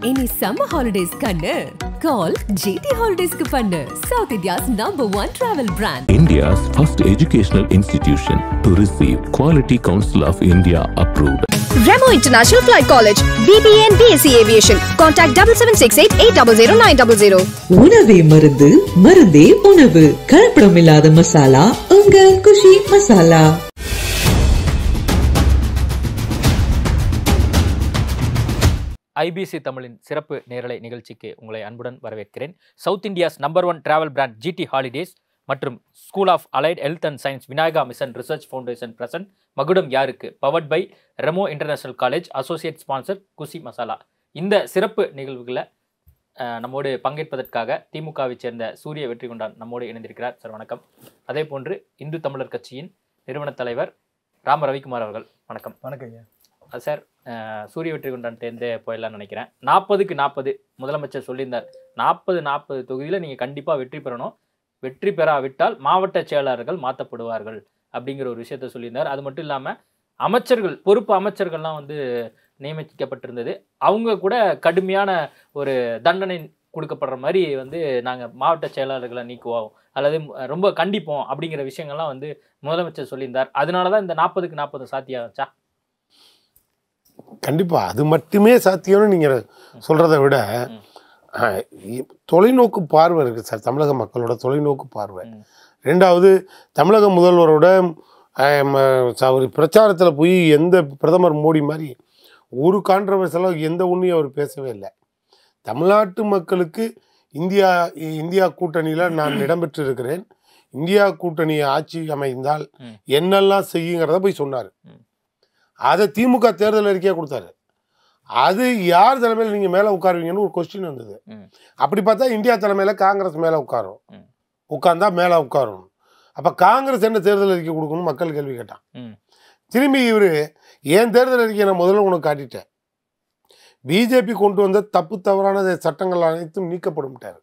இனி summer holidays கண்ணு கால் GT ஹாலிடேஸ்க்கு பண்ணு south India's number one travel brand India's first educational institution to receive Quality Council of India approved. Remo International Flight College, BBA and BSc Aviation. Contact double seven six eight eight double zero nine double zero. உணவே மருந்து மருந்தே உணவு கலப்படம் இல்லாத மசாலா உங்கள் குஷி masala IBC தமிழின் சிறப்பு நேரலை நிகழ்ச்சிக்கு உங்களை அன்புடன் வரவேற்கிறேன் south India's number one travel brand GT holidays மற்றும் school of allied health and science Vinayaka mission research foundation present மகுடம் யாருக்கு powered by Remo international college associate sponsor Kushi masala இந்த சிறப்பு நிகழ்வுகளை அஹ், நம்மோடு பங்கேற்பதற்காக திமுகவை சேர்ந்த சூரிய வெற்றி கொண்டான் நம்மோடு இணைந்திருக்கிறார் சார் வணக்கம் அதே போன்று இந்து தமிழர் கட்சியின் நிறுவன தலைவர் ராம ரவிக்குமார் அவர்கள் வணக்கம் வணக்கம் ஐயா அஹ் சார் அஹ் சூரிய வெற்றி கொண்டான் தேர்ந்தே போயிடலாம்னு நினைக்கிறேன் நாற்பதுக்கு நாற்பது முதலமைச்சர் சொல்லியிருந்தார் நாற்பது நாற்பது தொகுதியில் நீங்கள் கண்டிப்பாக வெற்றி பெறணும் வெற்றி பெறாவிட்டால் மாவட்ட செயலாளர்கள் மாற்றப்படுவார்கள் அப்படிங்கிற ஒரு விஷயத்த சொல்லியிருந்தார் அது மட்டும் இல்லாமல் அமைச்சர்கள் பொறுப்பு அமைச்சர்கள்லாம் வந்து நியமிக்கப்பட்டிருந்தது அவங்க கூட கடுமையான ஒரு தண்டனை கொடுக்கப்படுற மாதிரி வந்து நாங்கள் மாவட்ட செயலாளர்களை நீக்குவோம் அல்லது ரொம்ப கண்டிப்போம் அப்படிங்கிற விஷயங்கள்லாம் வந்து முதலமைச்சர் சொல்லியிருந்தார் அதனால தான் இந்த நாற்பதுக்கு நாற்பது சாத்தியாச்சா கண்டிப்பா அது மட்டுமே சாத்தியம்னு நீங்க சொல்றதை விட அஹ், இ- தொலைநோக்கு பார்வை இருக்கு சார் தமிழக மக்களோட தொலைநோக்கு பார்வை ம். ரெண்டாவது தமிழக முதல்வரோட அஹ், ம- ச- ஒரு பிரச்சாரத்தில் போய் எந்த பிரதமர் மோடி மாதிரி ஒரு கான்ட்ரவர்சலாக எந்த ஒன்றையும் அவர் பேசவே இல்லை தமிழ்நாட்டு மக்களுக்கு இந்தியா இ- இந்தியா கூட்டணியில் நான் இடம்பெற்று இருக்கிறேன் இந்தியா கூட்டணி ஆட்சி அமைந்தால் ம். என்னெல்லாம் செய்யுங்கிறத போய் சொன்னார் ம். அதை திமுக தேர்தல் அறிக்கையாக கொடுத்தாரு அது யார் தலைமையில் நீங்கள் மேலே உட்காருவீங்கன்னு ஒரு கொஸ்டின் வந்தது ம். அப்படி பார்த்தா இந்தியா தலைமையில் காங்கிரஸ் மேலே உட்காரும் ம். உட்கார்ந்தா மேலே உட்காரும் அப்போ காங்கிரஸ் என்ன தேர்தல் அறிக்கை கொடுக்கணும் மக்கள் கேள்வி கேட்டான் ம். திரும்பி இவர் ஏன் தேர்தல் அறிக்கையை நான் முதல்ல உனக்கு காட்டிட்டேன் பிஜேபி கொண்டு வந்த தப்பு தவறான சட்டங்கள் அனைத்தும் நீக்கப்படும்ட்டார்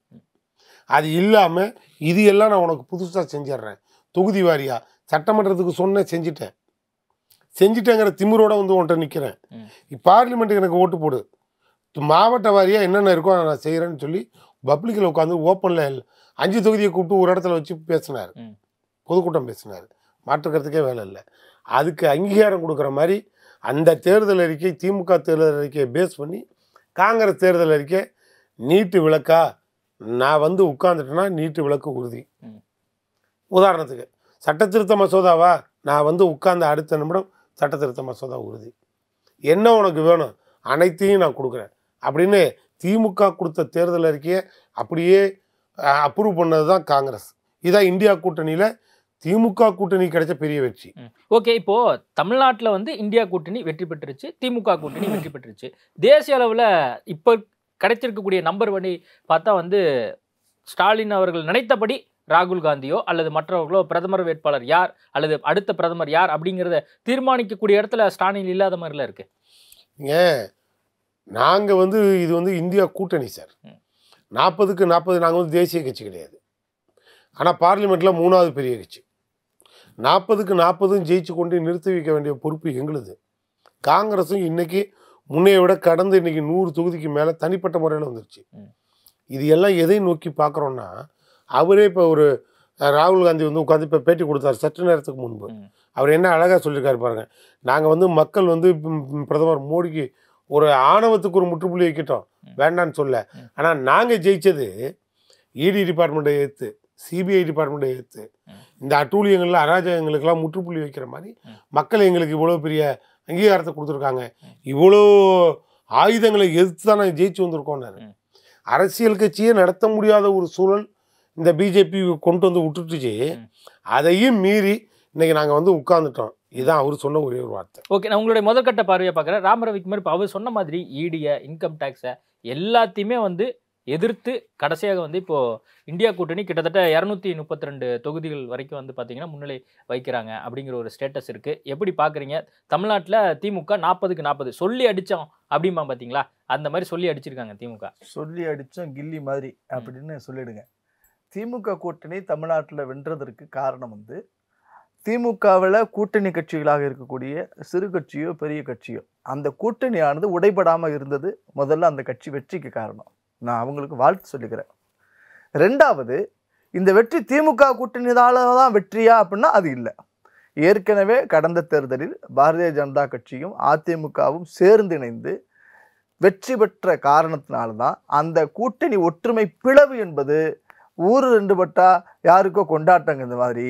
அது இல்லாமல் இது எல்லாம் நான் உனக்கு புதுசாக செஞ்சிடுறேன் தொகுதி வாரியா சட்டமன்றத்துக்கு சொன்னேன் செஞ்சிட்டேன் செஞ்சிட்டேங்கிற திமிரோட வந்து உன்கிட்ட நிற்கிறேன் ம். பார்லிமெண்ட்டுக்கு எனக்கு ஓட்டு போடு மாவட்ட வாரியாக என்னென்ன இருக்கோ அதை நான் செய்கிறேன்னு சொல்லி பப்ளிக்கில் உட்காந்து ஓப்பனில் அஞ்சு தொகுதியை கூப்பிட்டு ஒரு இடத்துல வச்சு பேசினார் ம். பொதுக்கூட்டம் பேசினார் மாற்றுக்கிறதுக்கே வேலை இல்லை அதுக்கு அங்கீகாரம் கொடுக்குற மாதிரி அந்த தேர்தல் அறிக்கை திமுக தேர்தல் அறிக்கையை பேஸ் பண்ணி காங்கிரஸ் தேர்தல் அறிக்கை நீட்டு விளக்கா நான் வந்து உட்காந்துட்டேன்னா நீட்டு விளக்கு உறுதி ம். உதாரணத்துக்கு சட்டத்திருத்த மசோதாவா நான் வந்து உட்கார்ந்த அடுத்த நிமிடம் சட்டத்திருத்த மசோதா உறுதி என்ன உனக்கு வேணும் அனைத்தையும் நான் கொடுக்குறேன் அப்படின்னு திமுக கொடுத்த தேர்தல் அறிக்கையை அப்படியே அப்ரூவ் பண்ணது தான் காங்கிரஸ் இதான் இந்தியா கூட்டணியில் திமுக கூட்டணி கிடைச்ச பெரிய வெற்றி ஓகே இப்போ தமிழ்நாட்டில் வந்து இந்தியா கூட்டணி வெற்றி பெற்றுருச்சு திமுக கூட்டணி வெற்றி பெற்றுருச்சு தேசிய அளவில் இப்போ கிடைச்சிருக்கக்கூடிய நம்பர் பண்ணி பார்த்தா வந்து ஸ்டாலின் அவர்கள் நினைத்தபடி ராகுல் காந்தியோ அல்லது மற்றவர்களோ பிரதமர் வேட்பாளர் யார் அல்லது அடுத்த பிரதமர் யார் அப்படிங்கிறத தீர்மானிக்கக்கூடிய இடத்துல ஸ்டாலின் இல்லாத மாதிரில இருக்கு ஏன் நாங்கள் வந்து இது வந்து இந்தியா கூட்டணி சார் ம். நாற்பதுக்கு நாற்பது நாங்கள் வந்து தேசிய கட்சி கிடையாது ஆனால் பார்லிமெண்ட்டில் மூணாவது பெரிய கட்சி நாற்பதுக்கு நாற்பதும் ஜெயிச்சு கொண்டு நிறுத்தி வைக்க வேண்டிய பொறுப்பு எங்களுது காங்கிரஸும் இன்னைக்கு முன்னைய விட கடந்து இன்னைக்கு நூறு தொகுதிக்கு மேலே தனிப்பட்ட முறையில் வந்துருச்சு ம். இது எல்லாம் எதை நோக்கி பார்க்குறோன்னா அவரே இப்போ ஒரு அஹ், ராகுல் காந்தி வந்து உட்காந்து இப்போ பேட்டி கொடுத்தார் சற்று நேரத்துக்கு முன்பு ம். அவர் என்ன அழகாக சொல்லியிருக்காரு பாருங்க நாங்கள் வந்து மக்கள் வந்து ம், ம், பிரதமர் மோடிக்கு ஒரு ஆணவத்துக்கு ஒரு முற்றுப்புள்ளி வைக்கட்டும் ம். வேண்டான்னு சொல்ல ம். ஆனால் நாங்கள் ஜெயிச்சது இடி டிபார்ட்மெண்ட்டை ஏற்று சிபிஐ டிபார்ட்மெண்ட்டை ஏற்று ம். இந்த அட்டூழியங்களில் அராஜகங்களுக்கெல்லாம் முற்றுப்புள்ளி வைக்கிற மாதிரி ம். மக்கள் எங்களுக்கு இவ்வளோ பெரிய அங்கீகாரத்தை கொடுத்துருக்காங்க இவ்வளோ ஆயுதங்களை எதிர்த்து தான் நாங்கள் ஜெயிச்சு வந்திருக்கோம்னாரு ம். அரசியல் கட்சியே நடத்த முடியாத ஒரு சூழல் இந்த பிஜேபி கொண்டு வந்து விட்டுட்டுச்சு ம். அதையும் மீறி இன்னைக்கு நாங்கள் வந்து உட்கார்ந்துட்டோம் இதுதான் அவர் சொன்ன ஒரே ஒரு வார்த்தை ஓகே நான் உங்களுடைய முதற்கட்ட பார்வையை பார்க்குறேன் ராமரவிக்குமார் இப்போ அவர் சொன்ன மாதிரி ஈடிய இன்கம் டேக்ஸை எல்லாத்தையுமே வந்து எதிர்த்து கடைசியாக வந்து இப்போ இந்தியா கூட்டணி கிட்டத்தட்ட இரநூத்தி முப்பத்தி ரெண்டு தொகுதிகள் வரைக்கும் வந்து பார்த்தீங்கன்னா முன்னிலை வைக்கிறாங்க அப்படிங்கிற ஒரு ஸ்டேட்டஸ் இருக்கு எப்படி பார்க்குறீங்க தமிழ்நாட்டில் திமுக நாற்பதுக்கு நாற்பது சொல்லி அடித்தோம் அப்படிம்பா பார்த்தீங்களா அந்த மாதிரி சொல்லி அடிச்சிருக்காங்க திமுக சொல்லி அடித்தோம் கில்லி மாதிரி அப்படின்னு சொல்லிடுங்க திமுக கூட்டணி தமிழ்நாட்டில் வென்றதற்கு காரணம் வந்து திமுகவில் கூட்டணி கட்சிகளாக இருக்கக்கூடிய சிறு கட்சியோ பெரிய கட்சியோ அந்த கூட்டணியானது உடைபடாமல் இருந்தது முதல்ல அந்த கட்சி வெற்றிக்கு காரணம் நான் அவங்களுக்கு வாழ்த்து சொல்லிக்கிறேன் ரெண்டாவது இந்த வெற்றி திமுக கூட்டணிதால தான் வெற்றியா அப்படின்னா அது இல்லை ஏற்கனவே கடந்த தேர்தலில் பாரதிய ஜனதா கட்சியும் அதிமுகவும் சேர்ந்து இணைந்து வெற்றி பெற்ற காரணத்தினால தான் அந்த கூட்டணி ஒற்றுமை பிளவு என்பது ஊர் ரெண்டு பட்டா யாருக்கோ கொண்டாட்டங்க இந்த மாதிரி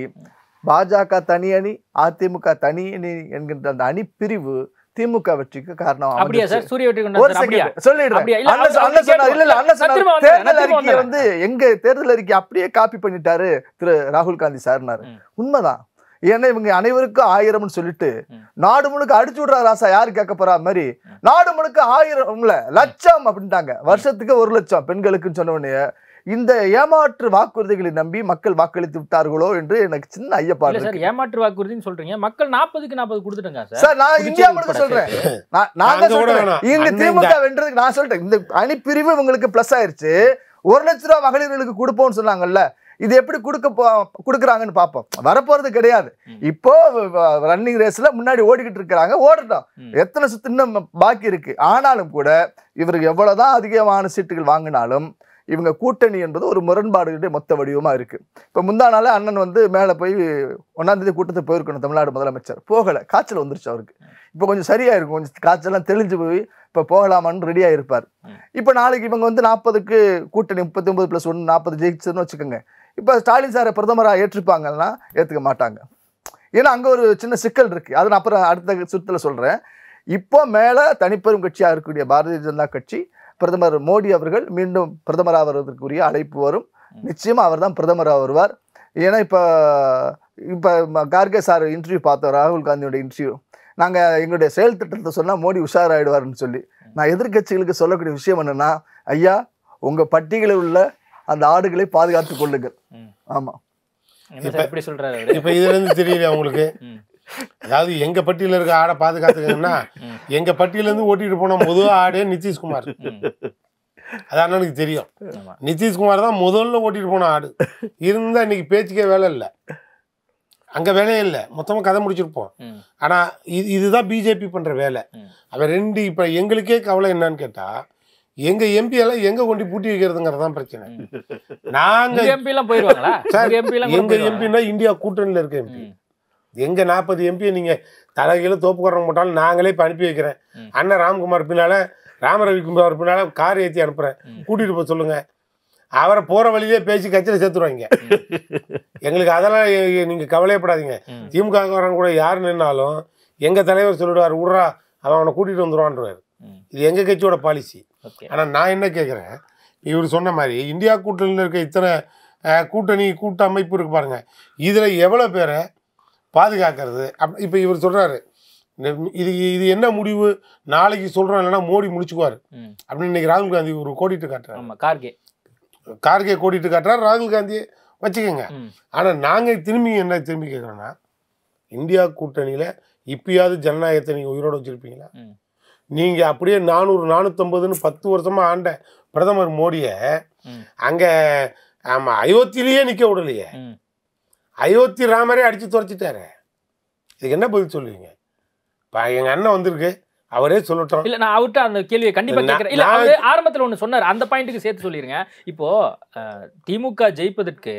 பாஜக தனி அணி அதிமுக தனி அணி என்கின்ற அந்த அணி பிரிவு திமுக வெற்றிக்கு காரணம் அப்படியா அமைஞ்சிச்சு. சார் சூரிய வெற்றி ஒரு கொண்டாந்து அப்படியா செகண்ட் சொல்லிடுறேன் அப்படியா? இல்ல, அண்ணன் அவர் அண்ணன் சொன்னார் இல்ல இல்ல அண்ணன் நான் திரும்ப சொன்னார் வந்துடுறேன், தேர்தல் நான் திரும்ப அறிக்கையை வந்துடுறேன். வந்து எங்க தேர்தல் அறிக்கை அப்படியே காப்பி பண்ணிட்டாரு திரு ராகுல் காந்தி சார்னாரு ம். உண்மைதான் ஏன்னா இவங்க அனைவருக்கும் ஆயிரம்னு சொல்லிட்டு ம். நாடு முழுக்க அடிச்சு விடுறா ராசா யாரு கேட்க போறா மாதிரி நாடு முழுக்க ஆயிரம்ல லட்சம் அப்படின்ட்டாங்க வருஷத்துக்கு ஒரு லட்சம் பெண்களுக்குன்னு சொன்ன உடனே இந்த ஏமாற்று வாக்குறுதிகளை நம்பி மக்கள் வாக்களித்து விட்டார்களோ என்று எனக்கு சின்ன ஐயப்பாடு இல்ல சார் இருக்கு ஏமாற்று வாக்குறுதின்னு சொல்றீங்க மக்கள் நாற்பதுக்கு நாற்பது கொடுத்துட்டங்க சார் சார் நான் புதுச்சேரி இந்தியா முழுக்க உட்பட சொல்றேன் சேர்த்து. நான் நான் அங்க தான் கூட சொல்றேன் வேணாம். இங்க அண்ணன் திமுக இந்த- வென்றதுக்கு நான் சொல்றேன் இந்த அணிப்பிரிவு உங்களுக்கு பிளஸ் ஆயிருச்சு ஒரு லட்ச ரூபா மகளிர்களுக்கு கொடுப்போம்னு சொன்னாங்கல்ல இது எப்படி கொடுக்க போ கொடுக்குறாங்கன்னு பார்ப்போம் வரப்போறது கிடையாது ம். இப்போ ரன்னிங் ரேஸ்ல முன்னாடி ஓடிக்கிட்டு இருக்கிறாங்க ஓடட்டும் ம். எத்தனை சுத்து இன்னும் பாக்கி இருக்கு ஆனாலும் கூட இவருக்கு எவ்வளவுதான் அதிகமான சீட்டுகள் வாங்கினாலும் இவங்க கூட்டணி என்பது ஒரு முரண்பாடுகளுடைய மொத்த வடிவமா இருக்கு இப்போ முந்தா நாள் அண்ணன் வந்து மேலே போய் ஒன்னாம் தேதி கூட்டத்துக்கு போயிருக்கணும் தமிழ்நாடு முதலமைச்சர் போகல காய்ச்சல் வந்துருச்சு அவருக்கு இப்போ கொஞ்சம் சரியா இருக்கும் கொஞ்சம் காய்ச்சல்லாம் தெளிஞ்சு போய் இப்போ போகலாமான்னு ரெடியாக இருப்பார் ம். இப்போ நாளைக்கு இவங்க வந்து நாற்பதுக்கு கூட்டணி முப்பத்தி ஒன்பது ப்ளஸ் ஒன்று நாற்பது ஜெயிச்சுன்னு வச்சுக்கோங்க இப்போ ஸ்டாலின் சாரை பிரதமராக ஏற்றுப்பாங்கன்னா ஏற்றுக்க மாட்டாங்க ஏன்னா அங்கே ஒரு சின்ன சிக்கல் இருக்கு அதை நான் அப்புறம் அடுத்த சுற்றில் சொல்கிறேன் இப்போ மேலே தனிப்பெரும் கட்சியாக இருக்கக்கூடிய பாரதிய ஜனதா கட்சி பிரதமர் மோடி அவர்கள் மீண்டும் பிரதமராக வருவதற்குரிய அழைப்பு வரும் நிச்சயமாக அவர் தான் பிரதமராக வருவார் ஏன்னா இப்போ இப்போ கார்கே சார் இன்டர்வியூ பார்த்தோம் ராகுல் காந்தியோட இன்டர்வியூ நாங்கள் எங்களுடைய செயல் திட்டத்தை சொன்னால் மோடி உஷாராயிடுவார்னு சொல்லி நான் எதிர்க்கட்சிகளுக்கு சொல்லக்கூடிய விஷயம் என்னன்னா ஐயா உங்கள் பட்டியலில் உள்ள அந்த ஆடுகளை பாதுகாத்துக் கொள்ளுங்கள் ம். ஆமாம் என்ன சார் எப்படி சொல்றாரு அவரு இப்ப இதுல இருந்து தெரியல உங்களுக்கு ம். அதாவது எங்க பட்டியல இருக்க ஆடை பாதுகாத்துக்கங்கன்னா ம். எங்க பட்டியல இருந்து ஓட்டிட்டு போன முதல் ஆடே நிதிஷ்குமார் ம். அது அண்ணனுக்கு தெரியும் ஆமா. நிதிஷ்குமார் தான் முதல்ல ஓட்டிட்டு போன ஆடு இருந்தா இன்னைக்கு பேச்சுக்கே வேலை இல்லை அங்க வேலையே இல்லை மொத்தமா கதை முடிச்சிருப்போம் ம். ஆனா இது இதுதான் பிஜேபி பண்ற வேலை ம். அவன் ரெண்டு இப்ப எங்களுக்கே கவலை என்னன்னு கேட்டா எங்க எம்பி எல்லாம் எங்க கொண்டு பூட்டி வைக்கிறதுங்கிறது தான் பிரச்சனை நாங்க உங்க எம்பி எல்லாம் போயிருவாங்களா சார், உங்க எம்பி எல்லாம் கூட எங்க போயிருவாங்களா? எம்பின்னா இந்தியா கூட்டணியில இருக்க எம்பி ம். எங்க நாற்பது எம்பியை நீங்க தலைகீழ தோப்புக்கரம் போட்டாலும் நாங்களே இப்ப அனுப்பி வைக்கிறேன் ம். அண்ணன் ராம்குமார் பின்னால ராமரவிக்குமார் பின்னால கார் ஏற்றி அனுப்புறேன் ம். கூட்டிட்டு போக சொல்லுங்க அவரை போற வழியிலே பேசி கட்சியில சேர்த்துருவாங்க எங்களுக்கு அதெல்லாம் எ- எ- நீங்க கவலையப்படாதீங்க ம். திமுக காரன் கூட யார் நின்னாலும் எங்க தலைவர் சொல்லிடுவார் விட்றா அவன் அவனை கூட்டிட்டு வந்துருவான்றார் ம். இது எங்க கட்சியோட பாலிசி ஓகே ஆனா நான் என்ன கேட்குறேன் இவர் சொன்ன மாதிரி இந்தியா கூட்டணியில் இருக்க இத்தனை அஹ், கூட்டணி கூட்ட அமைப்பு இருக்கு பாருங்க இதுல எவ்வளவு பேரை பாதுகாக்கிறது அப் இப்போ இவர் சொல்றாரு இந்த- இது இது என்ன முடிவு நாளைக்கு சொல்றோம் இல்லைன்னா மோடி முடிச்சுக்குவார் ம். அப்படின்னு இன்னைக்கு ராகுல் காந்தி ஒரு கோடிட்டு காட்டுறாரு ஆமா கார்கே கார்கே கோடிட்டு காட்டுறாரு ராகுல் காந்தியை வச்சுக்கோங்க ம். ஆனா நாங்க திரும்பி என்ன திரும்பி கேட்குறோன்னா இந்தியா கூட்டணியில இப்பயாவது ஜனநாயகத்தை நீங்க உயிரோட வச்சிருப்பீங்களா ம். நீங்க அப்படியே நானூறு நானூத்தம்பதுன்னு பத்து வருஷமா ஆண்ட பிரதமர் மோடியை ம். அங்க ஆமா அயோத்தியிலேயே நிக்க விடலையே ம். அயோத்தி ராமரே அடிச்சு துரைச்சிட்டாரு இதுக்கு என்ன பதில் சொல்லுவீங்க இப்போ எங்க அண்ணன் வந்திருக்கு அவரே சொல்லட்டும் இல்ல நான் அவர்கிட்ட அந்த கேள்வியை கண்டிப்பா நான்- கேட்கிறேன் இல்ல நான் அவரு ஆரம்பத்துல ஒண்ணு சொன்னார் அந்த பாயிண்ட்டுக்கு சேர்த்து சொல்லிருங்க இப்போ அஹ், திமுக ஜெயிப்பதற்கு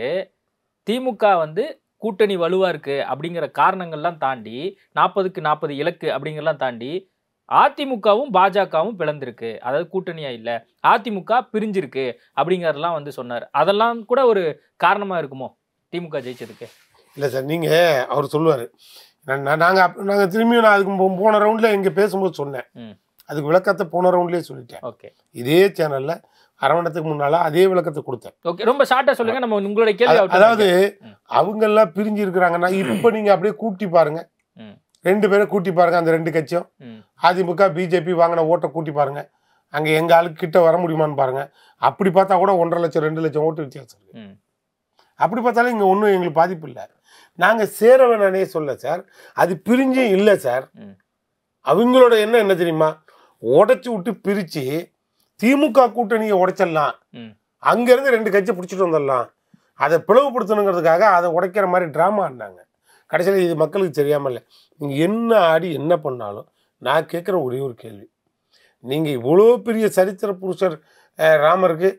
திமுக வந்து கூட்டணி வலுவா இருக்கு அப்படிங்கிற காரணங்கள்லாம் தாண்டி நாற்பதுக்கு நாற்பது இலக்கு அப்படிங்கறதெல்லாம் தாண்டி அதிமுகவும் பாஜகவும் பிளந்திருக்கு அதாவது கூட்டணியா இல்ல அதிமுக பிரிஞ்சிருக்கு அப்படிங்கறதெல்லாம் வந்து சொன்னார் அதெல்லாம் கூட ஒரு காரணமா இருக்குமோ திமுக ஜெயிச்சதுக்கு இல்லை சார் நீங்க அவர் சொல்லுவார் நாங்கள் அப் நாங்கள் திரும்பியும் நான் அதுக்கு போ- போன ரவுண்டில் இங்கே பேசும்போது சொன்னேன் ம். அதுக்கு விளக்கத்தை போன ரவுண்ட்லேயே சொல்லிட்டேன் ஓகே இதே சேனலில் அரவணத்துக்கு முன்னால் அதே விளக்கத்தை கொடுத்தேன் ஓகே ரொம்ப ஷார்ட்டா சொல்லுங்க நம்ம உங்களுடைய கேள்வி அத- அவர்ட்ட அதாவது ம். அவங்கெல்லாம் பிரிஞ்சு இருக்கிறாங்கன்னா இப்போ நீங்கள் அப்படியே கூட்டி பாருங்க ம். ரெண்டு பேரும் கூட்டி பாருங்க அந்த ரெண்டு கட்சியும் ம். அதிமுக பிஜேபி வாங்கின ஓட்டை கூட்டி பாருங்க அங்கே எங்கள் ஆளுக்கு கிட்ட வர முடியுமான்னு பாருங்க அப்படி பார்த்தா கூட ஒன்றரை லட்சம் ரெண்டு லட்சம் ஓட்டு வித்தியாசம் இருக்கு ம். அப்படி பார்த்தாலும் இங்கே ஒன்றும் எங்களுக்கு பாதிப்பு இல்லை நாங்கள் சேர வேணானே சொல்ல சார் அது பிரிஞ்சும் இல்லை சார் ம். அவங்களோட எண்ணம் என்ன தெரியுமா உடைச்சு விட்டு பிரித்து திமுக கூட்டணியை உடைச்சிடலாம் ம். அங்கேருந்து ரெண்டு கட்சி பிடிச்சிட்டு வந்துடலாம் அதை பிளவுபடுத்தணுங்கிறதுக்காக அதை உடைக்கிற மாதிரி ட்ராமா ஆடினாங்க கடைசியில் இது மக்களுக்கு தெரியாமல் இல்லை நீங்கள் என்ன ஆடி என்ன பண்ணாலும் நான் கேட்குற ஒரே ஒரு கேள்வி நீங்கள் இவ்வளோ பெரிய சரித்திர புருஷர் அஹ், ராமருக்கு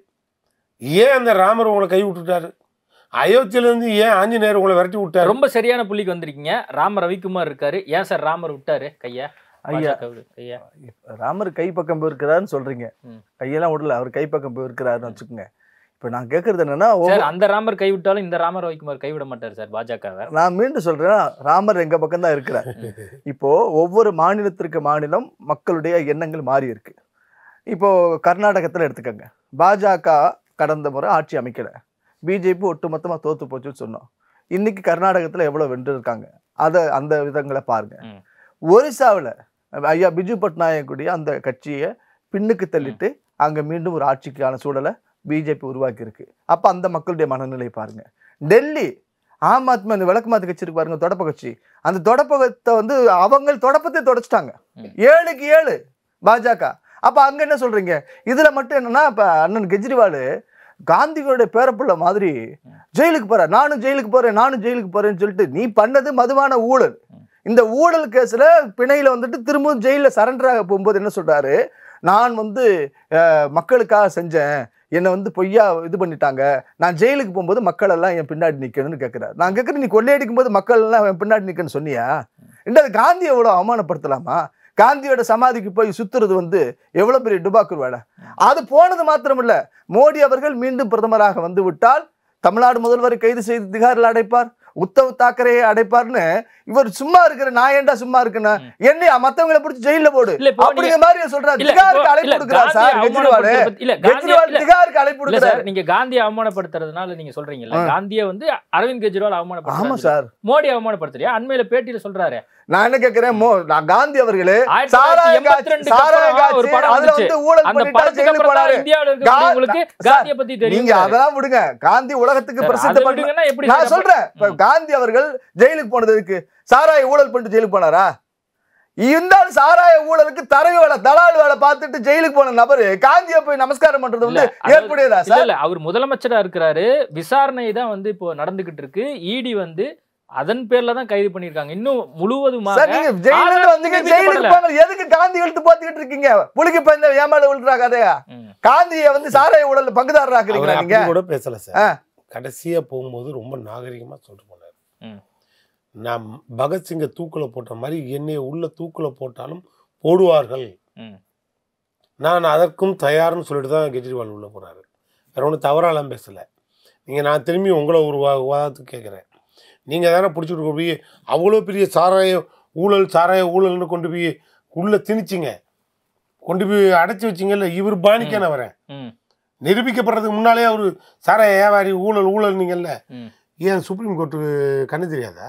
ஏன் அந்த ராமர் உங்களை கை விட்டுட்டாரு அயோத்தியிலேருந்து ஏன் ஆஞ்சநேயர் உங்களை விரட்டி விட்டாரு ரொம்ப சரியான புள்ளிக்கு வந்திருக்கீங்க ராம ரவிக்குமார் இருக்காரு ஏன் சார் ராமர் விட்டாரு கையா ஐயா பாஜக விடு, கையா ராமர் கை பக்கம் போயிருக்கிறாருன்னு சொல்றீங்க ம். கையெல்லாம் விடல அவர் கை பக்கம் போயிருக்கிறாருன்னு வச்சுக்கோங்க இப்ப நான் கேட்கறது என்னன்னா சார் ஒவ்வொரு- அந்த ராமர் கைவிட்டாலும் இந்த ராமர் ரவிக்குமார் கைவிட மாட்டாரு சார் பாஜகவை நான் மீண்டும் சொல்றேன் ராமர் எங்க பக்கம் தான் இருக்கிறார் இப்போ ஒவ்வொரு மாநிலத்திற்கு மாநிலம் மக்களுடைய எண்ணங்கள் மாறி இருக்கு இப்போ கர்நாடகத்துல எடுத்துக்கோங்க பாஜக கடந்த முறை ஆட்சி அமைக்கல பிஜேபி ஒட்டுமொத்தமா தோத்து போச்சுன்னு சொன்னோம் இன்னைக்கு கர்நாடகத்துல எவ்வளவு வென்று இருக்காங்க அதை அந்த விதங்களை பாருங்க ம். ஒரிசாவுல ஐயா பிஜு பட்நாயக்குடைய அந்த கட்சியை பின்னுக்கு தள்ளிட்டு அங்க மீண்டும் ஒரு ஆட்சிக்கான சூழலை பிஜேபி உருவாக்கி இருக்கு அப்ப அந்த மக்களுடைய மனநிலை பாருங்க டெல்லி ஆம் ஆத்மி அந்த விளக்கு மாத்து கட்சி இருக்கு பாருங்க தொடப்ப கட்சி அந்த தொடப்பத்தை வந்து அவங்க தொடப்பத்தை தொடச்சிட்டாங்க ம். ஏழுக்கு ஏழு பாஜக அப்ப அங்க என்ன சொல்றீங்க இதுல மட்டும் என்னன்னா இப்ப அண்ணன் கெஜ்ரிவால் காந்தியோட பேரப்புள்ள மாதிரி ஜெயிலுக்கு போற நானும் ஜெயிலுக்கு போறேன் நானும் ஜெயிலுக்கு போறேன்னு சொல்லிட்டு நீ பண்ணது மதுவான ஊழல் இந்த ஊழல் கேஸ்ல பிணையில வந்துட்டு திரும்பவும் ஜெயில சரண்டர் ஆக போகும்போது என்ன சொல்றாரு நான் வந்து அஹ், மக்களுக்காக செஞ்சேன் என்னை வந்து பொய்யா இது பண்ணிட்டாங்க நான் ஜெயிலுக்கு போகும்போது மக்கள் எல்லாம் என் பின்னாடி நிக்கணும்னு கேட்கிறாரு நான் கேட்கறேன் நீ கொள்ளையடிக்கும் போது மக்கள் எல்லாம் என் பின்னாடி நிக்கணும்னு சொன்னியா ரெண்டாவது காந்தி எவ்வளவு அவமானப்படுத்தலாமா காந்தியோட சமாதிக்கு போய் சுத்துறது வந்து எவ்வளவு பெரிய டுபாக்கூர் வேலை அது போனது மாத்திரமில்ல மோடி அவர்கள் மீண்டும் பிரதமராக வந்து விட்டால் தமிழ்நாடு முதல்வரை கைது செய்து திகாரில் அடைப்பார் உத்தவ் தாக்கரேயை அடைப்பார்னு இவர் சும்மா இருக்கிற நான் ஏன்டா சும்மா இருக்கேன் என்னையா மத்தவங்களை பிடிச்சி ஜெயில போடு இல்ல, இப்போ அப்படிங்கிற மாதிரி சொல்றாரு இல்ல, திகாருக்கு இப்போ- அழைப்பு இல்ல, கொடுக்கிறார் காந்தியை சார் கெஜ்ரிவால் அவமானப்படுத்துறது பத்தி- இல்ல, காந்தியை- கெஜ்ரிவால் இல்ல, திகாருக்கு அழைப்பு இல்ல கொடுக்கிறார் சார் நீங்க காந்தியை அவமானப்படுத்துறதுனால நீங்க சொல்றீங்கல்ல காந்தியை வந்து அரவிந்த் கெஜ்ரிவால் ஆமா அவமானப்படுத்துறாரு சார் மோடி அவமானப்படுத்துறியா அண்மையில பேட்டியில சொல்றாரு நான் என்ன கேக்குறேன் மோ நான் காந்தி அவர்களே ஆயிரத்தி சாராய தொள்ளாயிரத்தி காட்சி எண்பத்தி சாராய ரெண்டுக்கு ஒரு காட்சி படம் அதுல வந்துச்சு. வந்து ஊழல் அந்த பண்ணிட்டா படத்துக்கு ஜெயிலுக்கு அப்புறம் போனாரு தான் இந்தியாவுல இருக்கக்கூடியவங்களுக்கு கா- காந்தியை பத்தி தெரியும் நீங்க அதெல்லாம் விடுங்க காந்தி உலகத்துக்கு சார், பிரசித்த அதை பண்ண விடுங்கன்னா எப்படி நான் சார் சொல்றேன் இப்ப காந்தி அவர்கள் ஜெயிலுக்கு போனதுக்கு சாராய ஊழல் பண்ணிட்டு ஜெயிலுக்கு போனாரா இருந்தாலும் சாராய ஊழலுக்கு தரவு வேலை தலால் வேலை பார்த்துட்டு ஜெயிலுக்கு போன நபரு காந்தியை போய் நமஸ்காரம் பண்றது வந்து இல்ல, அதாவது- ஏற்புடையதா இல்ல சார் இல்ல அவர் முதலமைச்சரா இருக்கிறாரு விசாரணை தான் வந்து இப்போ நடந்துகிட்டு இருக்கு இடி வந்து அதன் பேர்ல தான் கைது பண்ணிருக்காங்க இன்னும் முழுவதுமாக சார் நீங்க ஜெயில ஆதாரம் வந்தீங்க நிரூபிக்கப்படல. ஜெயிலுக்கு போங்க எதுக்கு காந்தி இழுத்து போத்திக்கிட்டு இருக்கீங்க புலிக்கு பயந்த ஏமால விழுறா கதையா ம். காந்தியை வந்து சாராய ஊழல் பங்குதாரர் அவர் ஆக்குறீங்களா அப்படி நீங்க கூட பேசல ஆ. சார் கடைசியா போகும்போது ரொம்ப நாகரிகமா சொல்லிட்டு போனார் ம். நான் பகத்சிங்கை தூக்குல போட்ட மாதிரி என்னைய உள்ள தூக்குல போட்டாலும் போடுவார்கள் ம். நான் அதற்கும் தயார்னு சொல்லிட்டு தான் கெஜ்ரிவால் உள்ள போறாரு வேற ஒன்றும் தவறாலாம் பேசல நீங்க நான் திரும்பி உங்களை ஒரு வா- வாதத்துக்கு கேட்குறேன் நீங்க தானே பிடிச்சிட்டு போய் அவ்வளோ பெரிய சாராய ஊழல் சாராய ஊழல்னு கொண்டு போய் உள்ள திணிச்சிங்க கொண்டு போய் அடைச்சி வச்சிங்கல்ல இவர் பாணிக்கான வரேன் ம். நிரூபிக்கப்படுறதுக்கு முன்னாலே அவர் சாராய வியாபாரி ஊழல் ஊழல்னீங்கல்ல ம். ஏன் சுப்ரீம் கோர்ட்டு கண்ணு தெரியாதா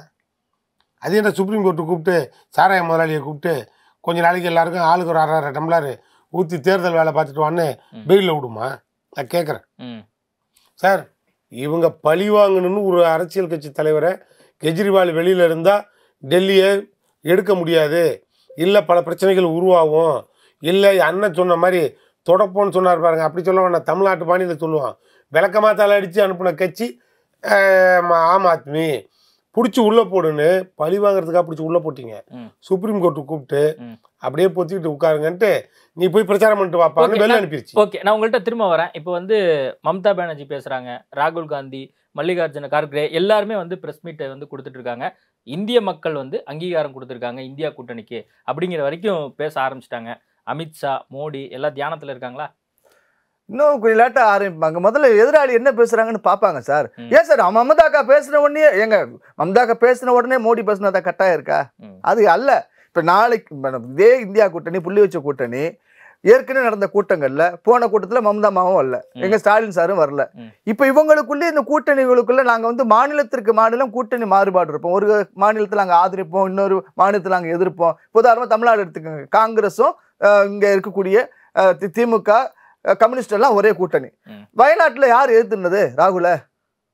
அது என்ன சுப்ரீம் கோர்ட்டு கூப்பிட்டு சாராய முதலாளியை கூப்பிட்டு கொஞ்ச நாளைக்கு எல்லாருக்கும் ஆளுக்கு ஒரு அரை அரை டம்ளர் ஊற்றி தேர்தல் வேலை பார்த்துட்டு வான்னு ம். பெயிலில் விடுமா நான் கேட்குறேன் ம். சார் இவங்க பழி வாங்கணும்னு ஒரு அரசியல் கட்சி தலைவரை கெஜ்ரிவால் வெளியில் இருந்தால் டெல்லியை எடுக்க முடியாது இல்லை பல பிரச்சனைகள் உருவாகும் இல்லை அண்ணன் சொன்ன மாதிரி தொடப்போன்னு சொன்னார் பாருங்க அப்படி சொல்ல வேணாம் தமிழ்நாட்டு பாணியில் சொல்லுவான் விளக்கமாத்தால் அடித்து அனுப்பின கட்சி ஆஹ், ஆம் ஆத்மி பிடிச்சி உள்ளே போடுன்னு பழி வாங்குறதுக்காக பிடிச்சி உள்ளே போட்டீங்க ம். சுப்ரீம் கோர்ட்டு கூப்பிட்டு ம். அப்படியே பொத்திக்கிட்டு உட்காருங்கன்ட்டு நீ போய் பிரச்சாரம் பண்ணிட்டு வாப்பான்னு Okay, வெளில நான்- அனுப்பிடுச்சு ஓகே நான் உங்கள்கிட்ட திரும்ப வரேன் இப்போ வந்து மம்தா பானர்ஜி பேசுறாங்க ராகுல் காந்தி மல்லிகார்ஜுன கார்கரே எல்லாருமே வந்து பிரஸ் மீட்டை வந்து கொடுத்துட்டு இருக்காங்க இந்திய மக்கள் வந்து அங்கீகாரம் கொடுத்துருக்காங்க இந்தியா கூட்டணிக்கு அப்படிங்கிற வரைக்கும் பேச ஆரம்பிச்சிட்டாங்க அமித்ஷா மோடி எல்லாம் தியானத்துல இருக்காங்களா இன்னும் கொஞ்சம் லேட்டா ஆரம்பிப்பாங்க முதல்ல எதிராளி என்ன பேசுறாங்கன்னு பார்ப்பாங்க சார் ம். ஏன் சார் மமதாக்கா பேசின உடனே எங்க மமதாக்கா பேசின உடனே மோடி பேசினதா கட்டாயம் இருக்கா ம். அது அல்ல இப்ப நாளைக்கு இப்ப நம்ம இதே இந்தியா கூட்டணி புள்ளி வச்ச கூட்டணி ஏற்கனவே நடந்த கூட்டங்கள்ல போன கூட்டத்துல மமதா மாவும் வரல ம். எங்க ஸ்டாலின் சாரும் வரல ம். இப்ப இவங்களுக்குள்ளே இந்த கூட்டணிகளுக்குள்ள நாங்க வந்து மாநிலத்திற்கு மாநிலம் கூட்டணி மாறுபாடு இருப்போம் ஒரு மாநிலத்துல நாங்க ஆதரிப்போம் இன்னொரு மாநிலத்துல நாங்க எதிர்ப்போம் இப்ப உதாரணமா தமிழ்நாடு எடுத்துக்கோங்க காங்கிரஸும் அஹ், இங்க இருக்கக்கூடிய அஹ், தி- திமுக அஹ், கம்யூனிஸ்ட் எல்லாம் ஒரே கூட்டணி ம். வயநாட்டுல யார் எதிர்த்துனது ராகுல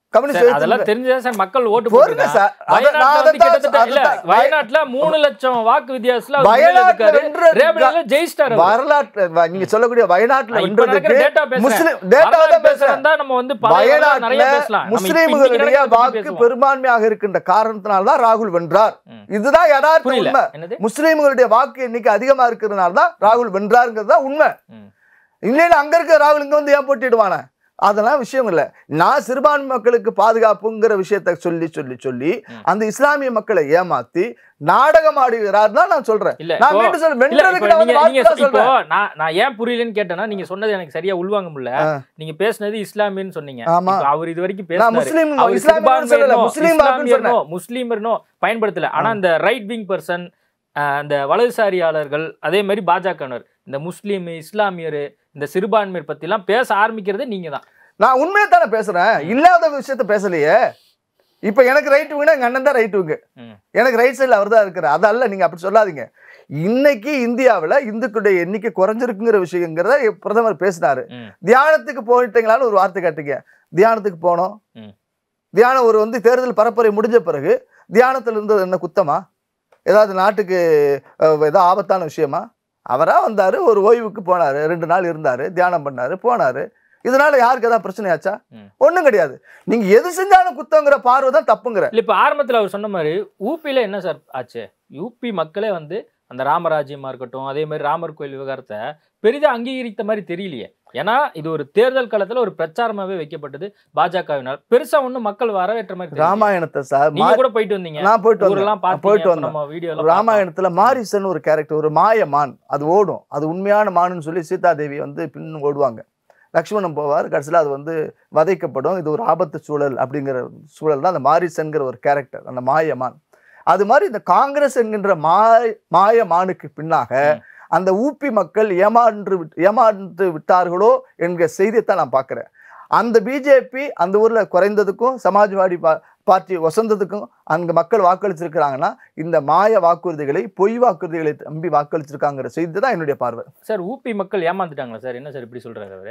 கம்யூனிஸ்ட் சார், எதிர்த்து அதெல்லாம் தெரிஞ்சதா சார் மக்கள் ஓட்டு பொறுங்க போட்டுருக்காங்க. சார். அத- வயநாட்டுல நான் வந்து அதைத்தான் கிட்டத்தட்ட இல்ல, அதைத்தான் வயநாட்டுல மூணு லட்சம் வாக்கு வித்தியாசத்துல அவர் வயநாட்டுல முன்னிலை இருக்காரு. வென்ற- ரேவதியில ஜெயிச்சிட்டாரு அவர். வரலாற்று வ- நீங்க சொல்லக்கூடிய வயநாட்டுல நான் இப்ப நடக்கிற வென்றதுக்கு data பேசுறேன். முஸ்லிம் டேட்டா வரலாறு தான் பேசுறேன் பேசுறதா நம்ம வந்து பழைய வரலாறு நிறைய வயநாட்டுல பேசலாம். நம்ம இப்ப இன்னைக்கு முஸ்லிம்களுடைய நடக்கிறத பத்தி வாக்கு பேசுவோம். பெரும்பான்மையாக இருக்கின்ற காரணத்தினால தான் ராகுல் வென்றார் ம். இதுதான் யதார்த்த புரியல. உண்மை என்னது? முஸ்லிம்களுடைய வாக்கு எண்ணிக்கை அதிகமா இருக்கிறதுனால தான் ராகுல் வென்றாருங்கிறது தான் உண்மை ம். இல்லைன்னா அங்க இருக்க ராகுல் இங்க வந்து ஏன் போட்டிடுவானே அதெல்லாம் விஷயம் இல்லை நான் சிறுபான்மை மக்களுக்கு பாதுகாப்புங்கிற விஷயத்த சொல்லி சொல்லி சொல்லி ம். அந்த இஸ்லாமிய மக்களை ஏமாத்தி நாடகம் ஆடுகிறார் தான் நான் சொல்றேன் இல்ல, நான் இப்போ- மீண்டும் சொல்றேன் இல்ல, வென்றதுக்கு இப்போ நான் வந்து நீங்க- நீங்க வாழ்த்து தான் இப்போ சொல்றேன் நான் நான் ஏன் புரியலன்னு கேட்டேன்னா நீங்க சொன்னது எனக்கு சரியா உள்வாங்க முடியல ஆ. நீங்க பேசுனது இஸ்லாமியன்னு சொன்னீங்க ஆமா. இப்போ அவர் இது வரைக்கும் நான் பேசினாரு முஸ்லீம் அவர் இஸ்லாமியன்னு சொல்லல சிறுபான்மையினோ, முஸ்லீம் வாக்குன்னு சொன்னேன் இஸ்லாமியர்னோ, முஸ்லீமர்னோ பயன்படுத்தல ஆனா இந்த ரைட் விங் பர்சன் அந்த வலதுசாரியாளர்கள் அதே மாதிரி பாஜகவினர் இந்த முஸ்லீம் இஸ்லாமியர் இந்த சிறுபான்மையர் பத்தி எல்லாம் பேச ஆரம்பிக்கிறதே நீங்க தான் நான் உண்மையை தானே பேசுறேன் இல்லாத விஷயத்த பேசலையே இப்ப எனக்கு ரைட் விங்க எங்க அண்ணன் தான் ரைட் விங்க ம். எனக்கு ரைட் சைடில் அவர் தான் இருக்கிறார் அதல்ல நீங்க அப்படி சொல்லாதீங்க இன்னைக்கு இந்தியாவுல இந்துக்களுடைய எண்ணிக்கை குறைஞ்சிருக்குங்கிற விஷயங்கிறத பிரதமர் பேசினாரு ம். தியானத்துக்கு போயிட்டீங்களான்னு ஒரு வார்த்தை கேட்டீங்க தியானத்துக்கு போனோம் ம். தியானம் ஒரு வந்து தேர்தல் பரப்புரை முடிஞ்ச பிறகு தியானத்தில் இருந்தது என்ன குத்தமா ஏதாவது நாட்டுக்கு அஹ், ஏதாவது ஆபத்தான விஷயமா அவரா வந்தாரு ஒரு ஓய்வுக்கு போனாரு ரெண்டு நாள் இருந்தாரு தியானம் பண்ணாரு போனாரு இதனால யாருக்கு ஏதாவது பிரச்சனையாச்சா ம். ஒண்ணும் கிடையாது நீங்க எது செஞ்சாலும் குத்தங்கிற பார்வை தான் தப்புங்கிற இல்ல இப்ப ஆரம்பத்துல அவர் சொன்ன மாதிரி ஊபியில என்ன சார் ஆச்சு யூபி மக்களே வந்து அந்த ராமராஜ்யமா இருக்கட்டும் அதே மாதிரி ராமர் கோயில் விவகாரத்தை பெரிதா அங்கீகரித்த மாதிரி தெரியலையே ஏன்னா இது ஒரு தேர்தல் காலத்துல ஒரு பிரச்சாரமாவே வைக்கப்பட்டது பாஜகவினால் பெருசா ஒண்ணும் மக்கள் வரவேற்ற மாதிரி தெரியலையே. ராமாயணத்தை சார் நீங்க மா- கூட போயிட்டு வந்தீங்க நான் போயிட்டு வந்தேன் ஊரெல்லாம் நான் பாத்தீங்க, போயிட்டு அப்ப வந்தேன் நம்ம வீடியோ எல்லாம் ராமாயணத்துல மாரிசன் ஒரு கேரக்டர் ஒரு மாய மான் அது ஓடும் அது உண்மையான மானுன்னு சொல்லி சீதாதேவி வந்து பின் ஓடுவாங்க லக்ஷ்மணன் போவார் கடைசியில் அது வந்து வதைக்கப்படும் இது ஒரு ஆபத்து சூழல் அப்படிங்கிற சூழல் தான் அந்த மாரிசன்கிற ஒரு கேரக்டர் அந்த மாய மான் அது மாதிரி இந்த காங்கிரஸ் என்கின்ற மாய மாய மானுக்கு பின்னாக ம். அந்த ஊப்பி மக்கள் ஏமாற்று விட்- ஏமாந்து விட்டார்களோ என்கிற செய்தியைத்தான் நான் பார்க்குறேன் அந்த பிஜேபி அந்த ஊர்ல குறைந்ததுக்கும் சமாஜ்வாடி பா- பார்ட்டி வசந்ததுக்கும் அங்க மக்கள் வாக்களிச்சிருக்கிறாங்கன்னா இந்த மாய வாக்குறுதிகளை பொய் வாக்குறுதிகளை நம்பி வாக்களிச்சிருக்காங்கிற செய்தி தான் என்னுடைய பார்வை சார் ஊபி மக்கள் ஏமாந்துட்டாங்களா சார் என்ன சார் இப்படி சொல்றாரு அவரு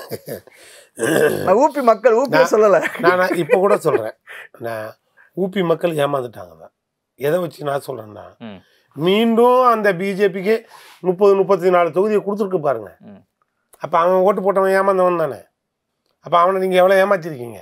நான் ஊப்பி மக்கள் ஊப்பிய நான்- சொல்லல நான் நான் இப்போ கூட சொல்கிறேன் நான் ஊபி மக்கள் ஏமாந்துட்டாங்க தான் எதை வச்சு நான் சொல்கிறேன்னா ம். மீண்டும் அந்த பிஜேபிக்கு முப்பது முப்பத்தி நாலு தொகுதியை கொடுத்துருக்கு பாருங்க ம். அப்போ அவன் ஓட்டு போட்டவன் ஏமாந்தவன் தானே அப்போ அவனை நீங்கள் எவ்வளோ ஏமாத்திருக்கீங்க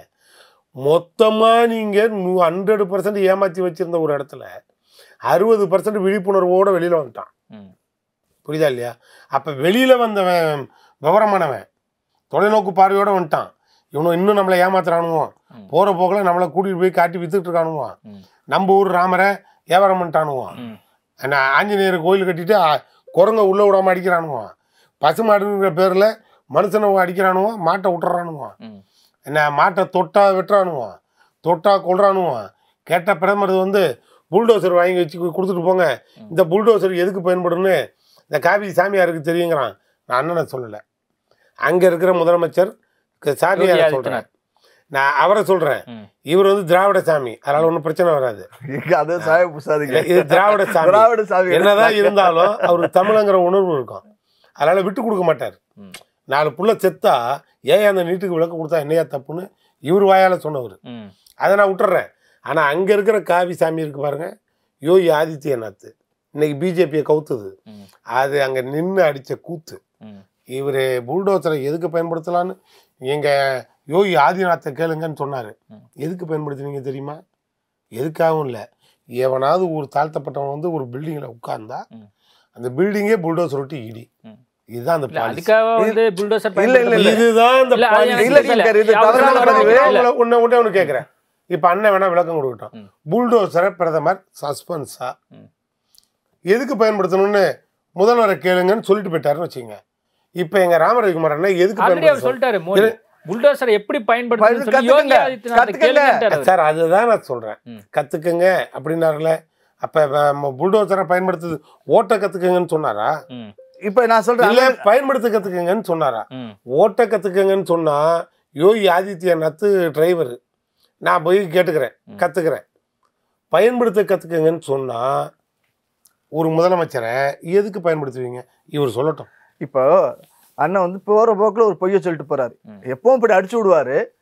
மொத்தமாக நீங்கள் ஹண்ட்ரட் பர்சன்ட் ஏமாற்றி வச்சுருந்த ஒரு இடத்துல அறுபது பர்சன்ட் விழிப்புணர்வோடு வெளியில் வந்துட்டான் ம். புரியுதா இல்லையா அப்போ வெளியில் வந்தவன் விவரமானவன் தொலைநோக்கு பார்வையோடு வந்துட்டான் இவனும் இன்னும் நம்மளை ஏமாத்துறானுங்க ம். போகிற போக்கில் நம்மளை கூட்டிகிட்டு போய் காட்டி வித்துட்டு இருக்கானுங்க ம். நம்ம ஊர் ராமரை வியாபாரம் பண்ணிட்டானுங்க ம். என்ன ஆஞ்சநேயர் கோயில் கட்டிட்டு ஆ, குரங்க உள்ளே விடாம அடிக்கிறானுங்க பசுமாடுங்கிற பேரில் மனுஷனை அடிக்கிறானுங்க மாட்டை விட்டுறானுங்க ம். என்ன மாட்டை தொட்டா வெட்டுறானுங்க தொட்டா கொள்றானுங்க கேட்ட பிரதமர் வந்து புல்டோசர் வாங்கி வச்சு கு- கொடுத்துட்டு போங்க இந்த புல்டோசர் எதுக்கு பயன்படும்னு இந்த காவி சாமியாருக்கு தெரியுங்கிறான் நான் அண்ணனை சொல்லலை அங்கே இருக்கிற முதலமைச்சர் க- யோகி சாமியாரை ஆதித்யநாத். சொல்கிறேன் நான் அவரை சொல்கிறேன் ம். இவர் வந்து திராவிட சாமி அதனால் ஒன்றும் பிரச்சனை வராது இங்க அது சாய புசாதிங்க இல்ல, இது திராவிட சாமி திராவிட சாமி என்னதான் இருந்தாலும் அவருக்கு தமிழங்கிற உணர்வு இருக்கும் அதனால விட்டு கொடுக்க மாட்டார் ம். நாலு புள்ள செத்தா ஏன் அந்த நீட்டுக்கு விளக்கு கொடுத்தா என்னையா தப்புன்னு இவர் வாயால சொன்னவர் ம். அதை நான் விட்டுறேன் ஆனால் அங்கே இருக்கிற காவி சாமி இருக்கு பாருங்க யோகி ஆதித்யநாத் இன்னைக்கு பிஜேபியை கவுத்துது ம். அது அங்கே நின்று அடித்த கூத்து ம். இவர் புல்டோசரை எதுக்கு பயன்படுத்தலான்னு எங்கள் யோகி ஆதிநாத்தை கேளுங்கன்னு சொன்னார் ம். எதுக்கு பயன்படுத்துனீங்க தெரியுமா எதுக்காகவும் இல்லை எவனாவது ஒரு தாழ்த்தப்பட்டவன் வந்து ஒரு பில்டிங்கில் உட்கார்ந்தா ம். அந்த பில்டிங்கே புல்டோசர் ஒட்டி இடி ம். இதுதான் அந்த இல்ல பாலிசி அதுக்காக வந்து புல்டோசர் இல்ல, இல்ல, இல்ல. இதுதான் அந்த இல்ல, அது பாலிசி எனக்கு இல்ல, தெரியல. சங்கர், இது அவர் தவறான சொல்றது பதிவு. இல்ல. உங்களை ஒண்ணு ஒண்ணே ஒன்று கேட்குறேன் இப்போ அண்ணன் வேணா விளக்கம் கொடுக்கட்டும் ம். புல்டோசரை பிரதமர் சஸ்பென்ஸா ம். எதுக்கு பயன்படுத்தணும்னு முதல்வரை கேளுங்கன்னு சொல்லிட்டு போயிட்டாருன்னு வச்சுங்க இப்போ எங்க ராமரவிக்குமார் அண்ணன் எதுக்கு ஆல்ரெடி அவர் பயன்படுத்த சொல்லிட்டாரு மோடி இல்ல. புல்டோசரை எப்படி பயன்படுத்தணும்னு சொல்லி யோகி கத்துக்குங்க. ஆதித்யநாத் கத்துக்குங்க. கேளுங்கன்றாரு அவர். சார் அதுதான் நான் சொல்றேன் ம். கத்துக்குங்க அப்படின்னாருல அப்ப புல்டோசரை பயன்படுத்துது ஓட்ட கத்துக்குங்கன்னு சொன்னாரா ம். இப்ப நான் சொல்றேன் இல்ல பயன்படுத்த கத்துக்குங்கன்னு சொன்னாரா ம். ஓட்ட கத்துக்குங்கன்னு சொன்னா யோகி ஆதித்யநாத் டிரைவர் நான் போய் கேட்டுக்கிறேன் ம். கத்துக்கிறேன் பயன்படுத்த கத்துக்குங்கன்னு சொன்னா ஒரு முதலமைச்சரை எதுக்கு பயன்படுத்துவீங்க இவர் சொல்லட்டும் இப்போ அண்ணன் வந்து போற போக்குல ஒரு பொய்ய சொல்லிட்டு போறாரு ம். எப்பவும் இப்படி அடிச்சு விடுவாரு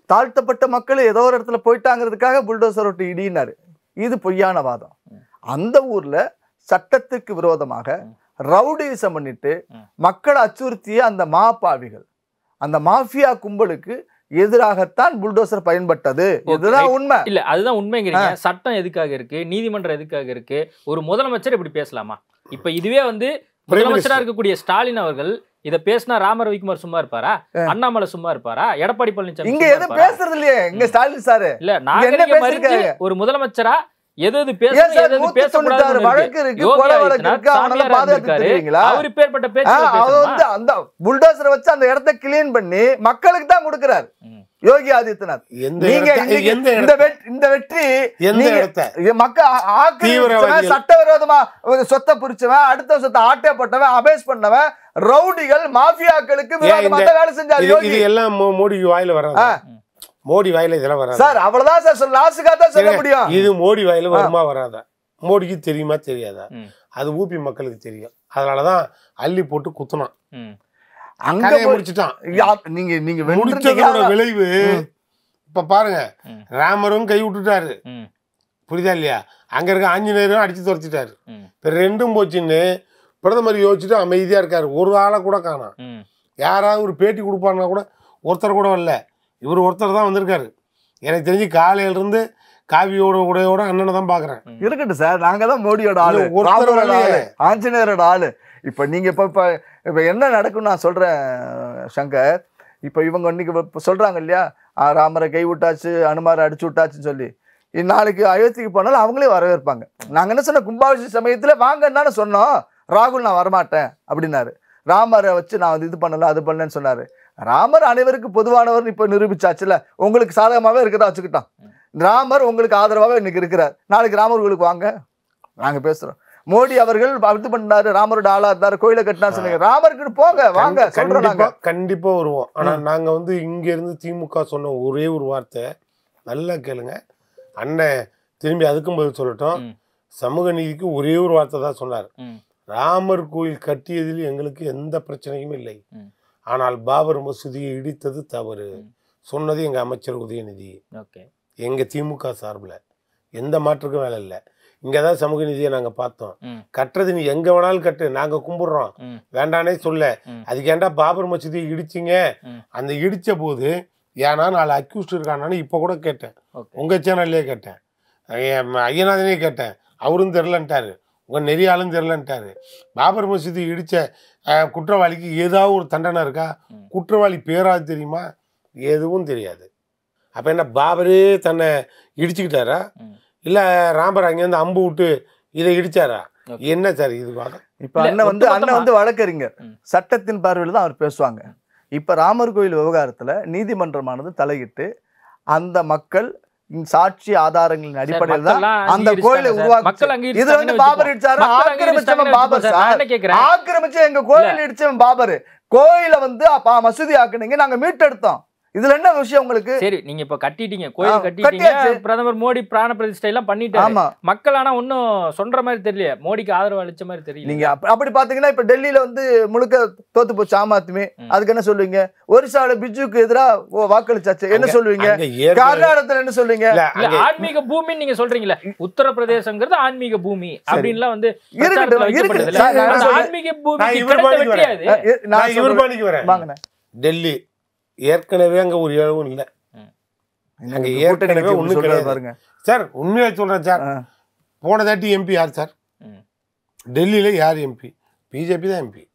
தாழ்த்தப்பட்ட மக்கள் ஏதோ ஒரு இடத்துல போயிட்டாங்கிறதுக்காக புல்டோசர் விட்டு இடினாரு இது பொய்யான வாதம் அந்த ஊர்ல சட்டத்துக்கு விரோதமாக ரவுடிசம் பண்ணிட்டு ம். மக்களை அச்சுறுத்திய அந்த மாப்பாவிகள் அந்த மாஃபியா கும்பலுக்கு எதிராகத்தான் புல்டோசர் பயன்பட்டது Okay. இதுதான் உண்மை இல்ல அதுதான் உண்மைங்கிறீங்க சட்டம் எதுக்காக இருக்கு நீதிமன்றம் எதுக்காக இருக்கு ஒரு முதலமைச்சர் இப்படி பேசலாமா இப்ப இதுவே வந்து முதலமைச்சரா இருக்கக்கூடிய ஸ்டாலின் அவர்கள் இத பேசினா ராம ரவிக்குமார் சும்மா இருப்பாரா அண்ணாமலை சும்மா இருப்பாரா எடப்பாடி பழனிசாமி இங்க சும்மா எதுவும் இருப்பாரா? பேசுறது இல்லையே இங்க ஸ்டாலின் சாரு இல்ல என்ன நாகரிகம் அறிஞ்சு பேசிருக்காங்க? ஒரு முதலமைச்சரா எது எது ஏன் பேசணும் சார் எது எது நூத்தி தொண்ணூத்தாறு பேசக்கூடாது வழக்கு இருக்கு யோகி கொலை வழக்கு ஆதித்யநாத் இருக்கு அவனை சாமியாரா பாதுகாத்து இருந்திருக்காரு தெரியுங்களா அவர் பேர்பட்ட பேச்சு ஆ, அவர் பேசணுமா? வந்து அந்த புல்டோசரை வச்சு அந்த இடத்த கிளீன் பண்ணி மக்களுக்கு தான் கொடுக்கிறார் ம். யோகி ஆதித்யநாத் எந்த நீங்க இடத்த- இன்னைக்கு எந்த இந்த இடத்த- வெற்றி இந்த வெற்றி எந்த நீங்க- இடத்த இது மக்கள் ஆ- ஆக்கிரமிச்சவன் தீவிரவாதிகள். சட்டவிரோதமா ஒரு சொத்தை புரிச்சவன் அடுத்த சொத்தை ஆட்டே போட்டவன் அபேஸ் பண்ணவன் ரவுடிகள் மாஃபியாக்களுக்கு விரோதமா இந்த- தான் வேலை செஞ்சார் இது யோகி இது எல்லாம் மோ- மோடி வாயில வராது ஆ. மோடி வாயில இதெல்லாம் வராது சார் அவ்வளவுதான் சார் சொல்ல லாஸ்டுக்கா தான் சொல்ல ஏங்க, முடியும் இது மோடி வாயில வருமா வராதா மோடிக்கு தெரியுமா தெரியாதா ம். அது ஊபி மக்களுக்கு தெரியும் அதனாலதான் அள்ளி போட்டு குத்துனான் ம். அங்க கதையை போய்- முடிச்சிட்டான் யா- நீங்க நீங்க முடிச்சதோட வென்றீங்க. விளைவு இப்ப பாருங்க ம். ராமரும் கை விட்டுட்டாரு ம். புரியுதா இல்லையா அங்க இருக்க ஆஞ்சநேயரும் அடிச்சு துரத்திட்டாரு ம். இப்ப ரெண்டும் போச்சுன்னு பிரதமர் யோசிச்சுட்டு அமைதியா இருக்காரு ஒரு ஆளை கூட காணோம் ம். யாராவது ஒரு பேட்டி கொடுப்பாருன்னா கூட ஒருத்தர் கூட வரல இவர் ஒருத்தர் தான் வந்திருக்காரு எனக்கு தெரிஞ்சு காலையில இருந்து காவியோட உடையோட அண்ணனை தான் பாக்குறேன் இருக்கட்டும் சார் நாங்க தான் மோடியோட ஆளு இல்ல, ஒருத்தர் ராமரோட வரலையே. ஆளு ஆஞ்சநேயரோட ஆளு இப்ப நீங்க இப்ப இப்ப இப்ப என்ன நடக்கும் நான் சொல்றேன் சங்கர் இப்ப இவங்க இன்னைக்கு இப்ப சொல்றாங்க இல்லையா ஆ, ராமரை கை விட்டாச்சு அனுமாரை அடிச்சு விட்டாச்சுன்னு சொல்லி இ- நாளைக்கு அயோத்திக்கு போனாலும் அவங்களே வரவேற்பாங்க நாங்க என்ன சொன்ன கும்பாபிஷேக சமயத்துல வாங்கன்னு தானே சொன்னோம் ராகுல் நான் வரமாட்டேன் அப்படின்னாரு ராமரை வச்சு நான் வந்து இது பண்ணல அது பண்ணலன்னு சொன்னாரு ராமர் அனைவருக்கு பொதுவானவர் இப்ப நிரூபிச்சாச்சுல உங்களுக்கு சாதகமாவே இருக்கிறதா வச்சுக்கிட்டான் ராமர் உங்களுக்கு ஆதரவாக இன்னைக்கு இருக்கிறார் நாளைக்கு ராமர் உங்களுக்கு வாங்க நாங்க பேசுறோம் மோடி அவர்கள் இது பண்ணாரு ராமரோட ஆளா இருந்தாரு கோயிலை கட்டினா சொன்னீங்க ராமருக்கு போங்க வாங்க கண்டி- சொல்றோம் நாங்க கண்டிப்பா கண்டிப்பா வருவோம் ஆனா நாங்க வந்து இங்க இருந்து திமுக சொன்ன ஒரே ஒரு வார்த்தை நல்லா கேளுங்க அண்ணன் திரும்பி அதுக்கும் பதில் சொல்லட்டும் ம். சமூக நீதிக்கு ஒரே ஒரு வார்த்தை தான் சொன்னார் ம். ராமர் கோயில் கட்டியதில் எங்களுக்கு எந்த பிரச்சனையும் இல்லை ம். ஆனால் பாபர் மசூதியை இடித்தது தவறு ம். சொன்னது எங்க அமைச்சர் உதயநிதி ஓகே எங்க திமுக சார்பில் எந்த மாற்றுக்கும் வேலை இல்லை இங்கே தான் சமூக நீதியை நாங்கள் பார்த்தோம் ம். கட்டுறது நீ எங்கே வேணாலும் கட்டு நாங்கள் கும்பிடுறோம் ம். வேண்டானே சொல்ல ம். அதுக்கு ஏன்டா பாபர் மசூதியை இடிச்சிங்க ம். அந்த இடிச்ச போது ஏன்னா நாலு அக்யூஸ்ட் இருக்கானான்னு இப்போ கூட கேட்டேன் ஓகே உங்கள் சேனல்லே கேட்டேன் ஐய- ஐயநாதனே கேட்டேன் அவரும் தெரிலன்ட்டாரு உங்கள் நெறியாலும் தெரிலன்ட்டாரு பாபர் மசூதி இடித்த குற்றவாளிக்கு ஏதாவது ஒரு தண்டனை இருக்கா ம். குற்றவாளி பேராது தெரியுமா எதுவும் தெரியாது அப்போ என்ன பாபரே தன்னை இடிச்சுக்கிட்டாரா ம். இல்லை ராமர் அங்கேருந்து அம்பு விட்டு இதை இடிச்சாரா Okay. என்ன சார் இது வாதம் இப்ப இல்ல, அண்ணன் வந்து ஒட்டுமொத்தமா- அண்ணன் வந்து வழக்கறிஞர் ம். சட்டத்தின் பார்வையில் தான் அவர் பேசுவாங்க இப்ப ராமர் கோயில் விவகாரத்துல நீதிமன்றமானது தலையிட்டு அந்த மக்கள் இந்த சாட்சி ஆதாரங்களின் அடிப்படையில் தான் மக்கள்லாம் அந்த அங்கீகரிச்சிட்டாங்க கோயிலை சார். உருவாக்கு மக்கள் இது அங்கீகரிச்சிட்டாங்கன்னு வந்து பாபர் வச்சுப்போம். இடிச்சாரு மக்கள் ஆக்கிரமிச்சவன் அங்கீகரிச்சிட்டாங்கன்னு பாபர் வச்சுப்போம் சார். நான் சார் என்ன கேட்கிறேன் ஆக்கிரமிச்சு எங்க கோயில் இடிச்சவன் பாபர் கோயிலை வந்து அப்ப மசூதி ஆக்குனீங்க நாங்க மீட்டெடுத்தோம் இதுல என்ன விஷயம் உங்களுக்கு சரி நீங்க இப்ப கட்டிட்டீங்க கோயில் ஆ, கட்டிட்டீங்க கட்டியாச்சு. பிரதமர் மோடி பிராண பிரதிஷ்டை எல்லாம் பண்ணிட்டாரு ஆமா மக்கள் ஆனா ஒன்னும் சொல்ற மாதிரி தெரியல மோடிக்கு ஆதரவு அளிச்ச மாதிரி தெரியல நீங்க அப்ப- அப்படி பாத்தீங்கன்னா இப்ப டெல்லியில வந்து முழுக்க தோத்து போச்சு ஆம் ஆத்மி ம். அதுக்கு என்ன சொல்லுவீங்க ஒரிசால பிஜுக்கு எதிரா ஓ, வாக்களிச்சாச்சு என்ன அங்க- சொல்லுவீங்க அங்க ஏற்கனவே- கர்நாடகத்துல என்ன சொல்லுவீங்க இல்ல, இல்ல அங்க- ஆன்மீக பூமின்னு நீங்க சொல்றீங்களே உத்தரப்பிரதேசங்கிறது ஆன்மீக பூமி அப்படின்லாம் வந்து இருக்கட்டும், பிரச்சாரத்துல இருக்கட்டும். வைக்கப்படுதுல்ல. சார், நான் அந்த சொல்றேன். ஆன்மீக நான் பூமிக்கு இவர் கிடைத்த பாணிக்கு வெற்றி வரேன். அது அஹ், எ- நான் நான் இவர் சொல்றேன். பாணிக்கு வரேன் வாங்கண்ணே. டெல்லி ஏற்கனவே அங்க ஒரு இழவும் இல்லை அங்க கூட்டணி ஏற்கனவே கட்சி இப்படி ஒண்ணும் சொல்றாரு கிடையாது. பாருங்க சார் உண்மையா சொல்றேன் சார் ஆ. போன தாட்டி எம்பி யார் சார் ம். டெல்லியில யார் எம்பி பிஜேபி தான் எம்பி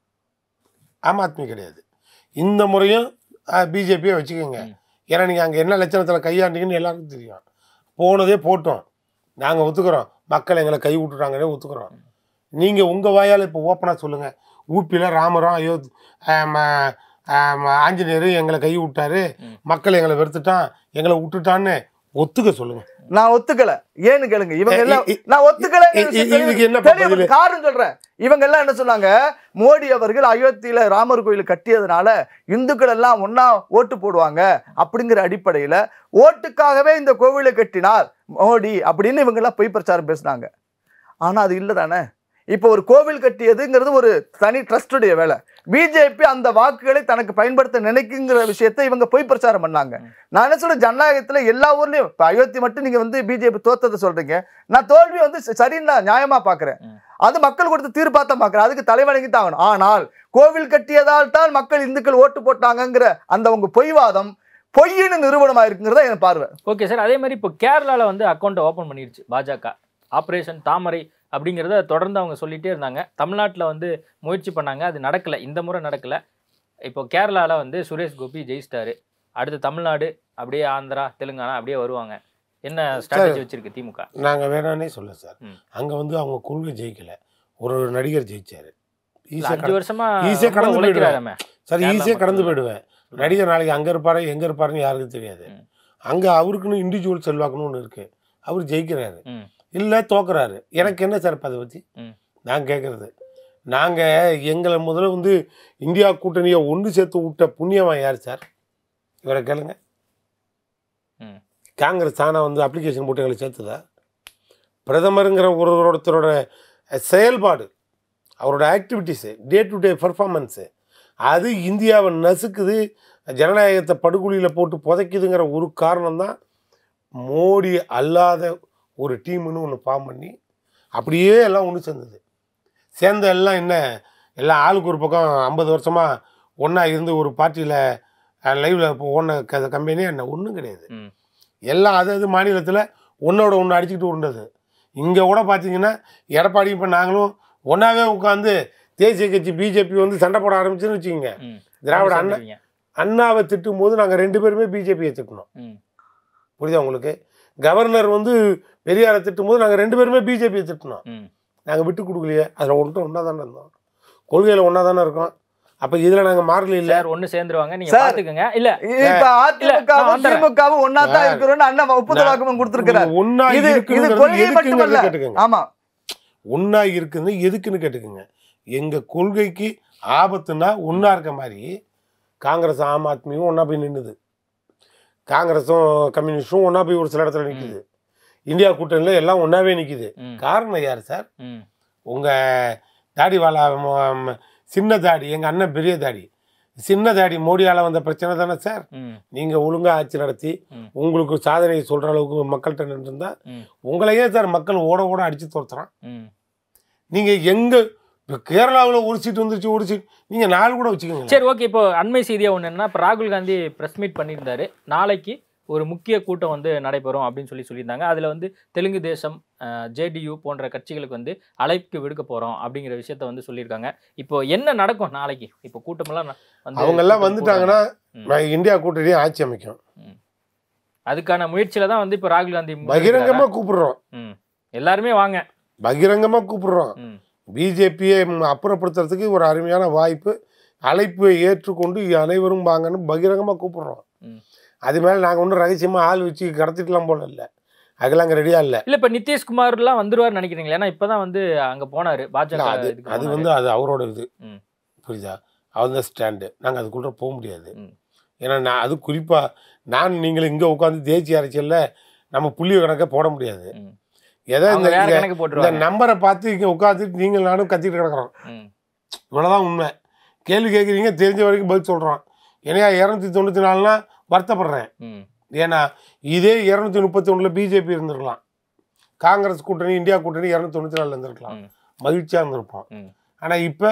ஆம் ஆத்மி கிடையாது இந்த முறையும் பிஜேபியை வச்சுக்கோங்க ம். ஏன்னா நீங்கள் அங்கே என்ன லட்சணத்தில் கையாண்டீங்கன்னு எல்லாருக்கும் தெரியும் போனதே போட்டோம் நாங்கள் ஒத்துக்கிறோம் மக்கள் எங்களை கை விட்டுட்டாங்கன்னே ஒத்துக்கிறோம் நீங்கள் உங்கள் வாயால் இப்போ ஓப்பனாக சொல்லுங்கள் ஊப்பியில் ராமரும் அயோத்தி ஆம், ஆம், ஆஞ்சநேயர் எங்களை கை விட்டாரு ம். மக்கள் எங்களை வெறுத்துட்டான் எங்களை விட்டுட்டான்னு ஒத்துக்க சொல்லுங்கள் நான் ஒத்துக்கல ஏன்னு கேளுங்க இவங்க இ- எல்லாம் இ- நான் ஒத்துக்கல இ- இ- இதுக்கு என்ன பதிலு? காரணம் சொல்றேன் இவங்க எல்லாம் என்ன சொன்னாங்க மோடி அவர்கள் அயோத்தியில ராமர் கோயில் கட்டியதுனால இந்துக்கள் எல்லாம் ஒண்ணா ஓட்டு போடுவாங்க அப்படிங்கிற அடிப்படையில ஓட்டுக்காகவே இந்த கோவிலை கட்டினார் மோடி அப்படின்னு இவங்க எல்லாம் பொய் பிரச்சாரம் பேசுனாங்க ஆனா அது இல்லை தானே இப்போ ஒரு கோவில் கட்டியதுங்கிறது ஒரு தனி ட்ரஸ்டுடைய வேலை பிஜேபி அந்த வாக்குகளை தனக்கு பயன்படுத்த நினைக்குங்கிற விஷயத்தை இவங்க பொய் பிரச்சாரம் பண்ணாங்க நான் என்ன சொல்றேன் ஜனநாயகத்துல எல்லா ஊர்லயும் இப்ப அயோத்தி மட்டும் நீங்க வந்து பிஜேபி தோத்ததை சொல்றீங்க நான் தோல்வி வந்து ச- சரின்னு நான் நியாயமா பாக்குறேன் ம். அது மக்கள் கொடுத்த தீர்ப்பா தான் பாக்குறேன் அதுக்கு தலைவணங்கி தான் ஆகணும் ஆனால் கோவில் கட்டியதால் தான் மக்கள் இந்துக்கள் ஓட்டு போட்டாங்கங்கிற அந்த உங்க பொய்வாதம் பொய்யின்னு நிறுவனமா இருக்குங்கிறத என் பார்வை ஓகே சார் அதே மாதிரி இப்போ கேரளாவில் வந்து அக்கௌண்ட்டை ஓப்பன் பண்ணிருச்சு பாஜக ஆப்ரேஷன் தாமரை அப்படிங்கிறத தொடர்ந்து அவங்க சொல்லிட்டே இருந்தாங்க தமிழ்நாட்டில் வந்து முயற்சி பண்ணாங்க அது நடக்கலை இந்த முறை நடக்கலை இப்போ கேரளாவில் வந்து சுரேஷ் கோபி ஜெயிச்சிட்டாரு அடுத்து தமிழ்நாடு அப்படியே ஆந்திரா தெலுங்கானா அப்படியே வருவாங்க என்ன ஸ்ட்ராட்டஜி வச்சிருக்கு திமுக நாங்கள் வேணானே சொல்ல சார் ம். அங்கே வந்து அவங்க கொள்கை ஜெயிக்கல ஒரு ஒரு நடிகர் ஜெயிச்சாரு இல்ல, ஈஸியாக அஞ்சு வருஷமா ஈஸியா ரொம்ப கடந்து உழைக்கிறாராமே. சார் கேரளா ஈஸியாக கடந்து மட்டும் போயிடுவேன் நடிகர் நாளைக்கு அங்கே இருப்பாரு எங்கே இருப்பாருன்னு யாருக்கும் தெரியாது ம். அங்கே அவருக்குன்னு இண்டிவிஜுவல் செல்வாக்குன்னு ஒன்று இருக்கு அவர் ஜெயிக்கிறாரு ம். இல்லை தோக்குறாரு எனக்கு என்ன சார் இப்ப அதை பற்றி ம். நான் கேட்குறது நாங்கள் எங்களை முதல்ல வந்து இந்தியா கூட்டணியை ஒன்று சேர்த்து விட்ட புண்ணியவன் யார் சார் இவரை கேளுங்க ம். காங்கிரஸ் தானே வந்து அப்ளிகேஷன் போட்டு எங்களை சேர்த்துதா பிரதமருங்கிற ஒரு ஒருத்தரோட செயல்பாடு அவரோட ஆக்டிவிட்டீஸு டே டு டே பர்ஃபார்மன்ஸு அது இந்தியாவை நசுக்குது ஜனநாயகத்தை படுகொலியில் போட்டு புதைக்குதுங்கிற ஒரு காரணம் தான் மோடி அல்லாத ஒரு டீம்னு ஒன்று ஃபார்ம் பண்ணி அப்படியே எல்லாம் ஒன்று சேர்ந்தது சேர்ந்த எல்லாம் என்ன எல்லாம் ஆளுக்கு ஒரு பக்கம் ஐம்பது வருஷமாக ஒன்றா இருந்து ஒரு பார்ட்டியில் லைவில் ஓன க கம்பெனி என்ன ஒன்றும் கிடையாது ம். எல்லாம் அது அது மாநிலத்தில் ஒன்றோட ஒன்று அடிச்சுக்கிட்டு உருண்டது இங்கே கூட பார்த்தீங்கன்னா எடப்பாடி இப்போ நாங்களும் ஒன்றாவே உட்காந்து தேசிய கட்சி பிஜேபி வந்து சண்டை போட ஆரம்பிச்சுன்னு வச்சுக்கோங்க ம். திராவிட அண்ணா சேர்ந்துருவீங்க. அண்ணாவை திட்டும் போது நாங்கள் ரெண்டு பேருமே பிஜேபியை திட்டினோம் ம். புரியுதா உங்களுக்கு கவர்னர் வந்து பெரியாரை திட்டும் போது நாங்கள் ரெண்டு பேருமே பிஜேபியை திட்டினோம் ம். நாங்கள் விட்டு கொடுக்கலையே அதில் ஒன்றும் ஒன்றா தானே இருந்தோம் கொள்கையில் ஒன்றா தானே இருக்கோம் அப்போ இதில் நாங்கள் மாறல இல்லை சார் ஒண்ணு சேர்ந்துருவாங்க நீங்க சார். பாத்துக்கங்க இல்ல இப்ப அதிமுகவும் நான் வந்துடுறேன். திமுகவும் ஒன்னா தான் சார், இருக்கிறோம்னு அண்ணன் ஒப்புதல் வாக்குமூலம் கொடுத்திருக்கிறார் ஒன்றா இது இது இருக்குங்கிறது கொள்கை எதுக்குங்கிறத மட்டுமல்ல கேட்டுக்கோங்க ஆமா ஒன்றா இருக்குன்னு எதுக்குன்னு கேட்டுக்கோங்க எங்கள் கொள்கைக்கு ஆபத்துனா ஒன்றா இருக்க மாதிரி காங்கிரஸ் ஆம் ஆத்மியும் ஒன்றா போய் நின்றுது காங்கிரஸும் கம்யூனிஸ்டும் ஒன்றா போய் ஒரு சில இடத்துல நிற்குது இந்தியா கூட்டணியில் எல்லாம் ஒன்றாவே நிற்குது ம். காரணம் யார் சார் ம். உங்கள் தாடி வாலா ம- ம- சின்ன தாடி எங்கள் அண்ணன் பெரிய தாடி சின்ன தாடி மோடியால் வந்த பிரச்சனை தானே சார் ம். நீங்கள் ஒழுங்காக ஆட்சி நடத்தி ம். உங்களுக்கு சாதனையை சொல்கிற அளவுக்கு மக்கள்கிட்ட நின்றுருந்தா ம். உங்களையே சார் மக்கள் ஓட ஓட அடித்து துரத்துறான் ம். நீங்கள் எங்கே இப்போ கேரளாவில் ஒரு சீட் வந்துருச்சு ஒரு சீட் நீங்கள் நாலு கூட வச்சுக்கோங்க சரி ஓகே இப்போ அண்மை செய்தியா ஒன்று என்னன்னா இப்போ ராகுல் காந்தி ப்ரெஸ் மீட் பண்ணியிருந்தாரு நாளைக்கு ஒரு முக்கிய கூட்டம் வந்து நடைபெறும் அப்படின்னு சொல்லி சொல்லியிருந்தாங்க அதில் வந்து தெலுங்கு தேசம் ஜேடியு போன்ற கட்சிகளுக்கு வந்து அழைப்பு விடுக்க போகிறோம் அப்படிங்கிற விஷயத்த வந்து சொல்லியிருக்காங்க இப்போ என்ன நடக்கும் நாளைக்கு இப்போ கூட்டமெல்லாம் ந- வந்து அவங்கெல்லாம் கூட்டம் வந்துட்டாங்கன்னா ம். நான் இந்தியா கூட்டணியே ஆட்சி அமைக்கும் அதுக்கான முயற்சியில தான் வந்து இப்போ ராகுல் காந்தி முன்னெடுக்கிறாரா? பகிரங்கமாக கூப்பிடுறோம் ம் எல்லாருமே வாங்க பகிரங்கமாக கூப்பிடுறோம் ம் பிஜேபியை அப்புறப்படுத்துறதுக்கு ஒரு அருமையான வாய்ப்பு அழைப்பை ஏற்றுக்கொண்டு அனைவரும் வாங்கன்னு பகிரங்கமாக கூப்பிடுறோம் ம். அது மேலே நாங்கள் ஒன்றும் ரகசியமாக ஆள் வச்சு கடத்திட்டுலாம் போல இல்லை அதுக்கெல்லாம் அங்கே ரெடியாக இல்லை இல்ல இப்ப நிதிஷ்குமார்லாம் வந்துருவார் நினைக்கிறீங்களா ஏன்னா இப்பதான் வந்து அங்க போனாரு பாஜக இல்லை அது இதுக்கு அது போனாரு. வந்து அது அவரோட இது ம். புரியுதா அவர் தான் ஸ்டாண்டு நாங்கள் அதுக்குள்ளே போக முடியாது ம். ஏன்னா நான் அது குறிப்பாக நான் நீங்கள் இங்கே உட்காந்து தேசிய அரசியலில் நம்ம புள்ளி கணக்கை போட முடியாது ம். ஏதோ அவங்க இந்த வேற இந்த- கணக்கு இந்த போட்டுருவாங்க நம்பரை பார்த்து இங்கே உட்காந்துட்டு நீங்கள் நானும் கத்திட்டு கிடக்குறோம் ம். இவ்வளோதான் உண்மை கேள்வி கேட்குறீங்க தெரிஞ்ச வரைக்கும் பதில் சொல்கிறோம் ஏன்னா இரநூத்தி தொண்ணூற்றி நாலுனா வருத்தப்படுறேன் ம். ஏன்னா இதே இரநூத்தி முப்பத்தி ஒன்றில் பிஜேபி இருந்திருக்கலாம் காங்கிரஸ் கூட்டணி இந்தியா கூட்டணி இரநூத்தி தொண்ணூற்றி நாலில் இருந்திருக்கலாம் ம். மகிழ்ச்சியாக இருந்திருப்போம் ம். ஆனால் இப்போ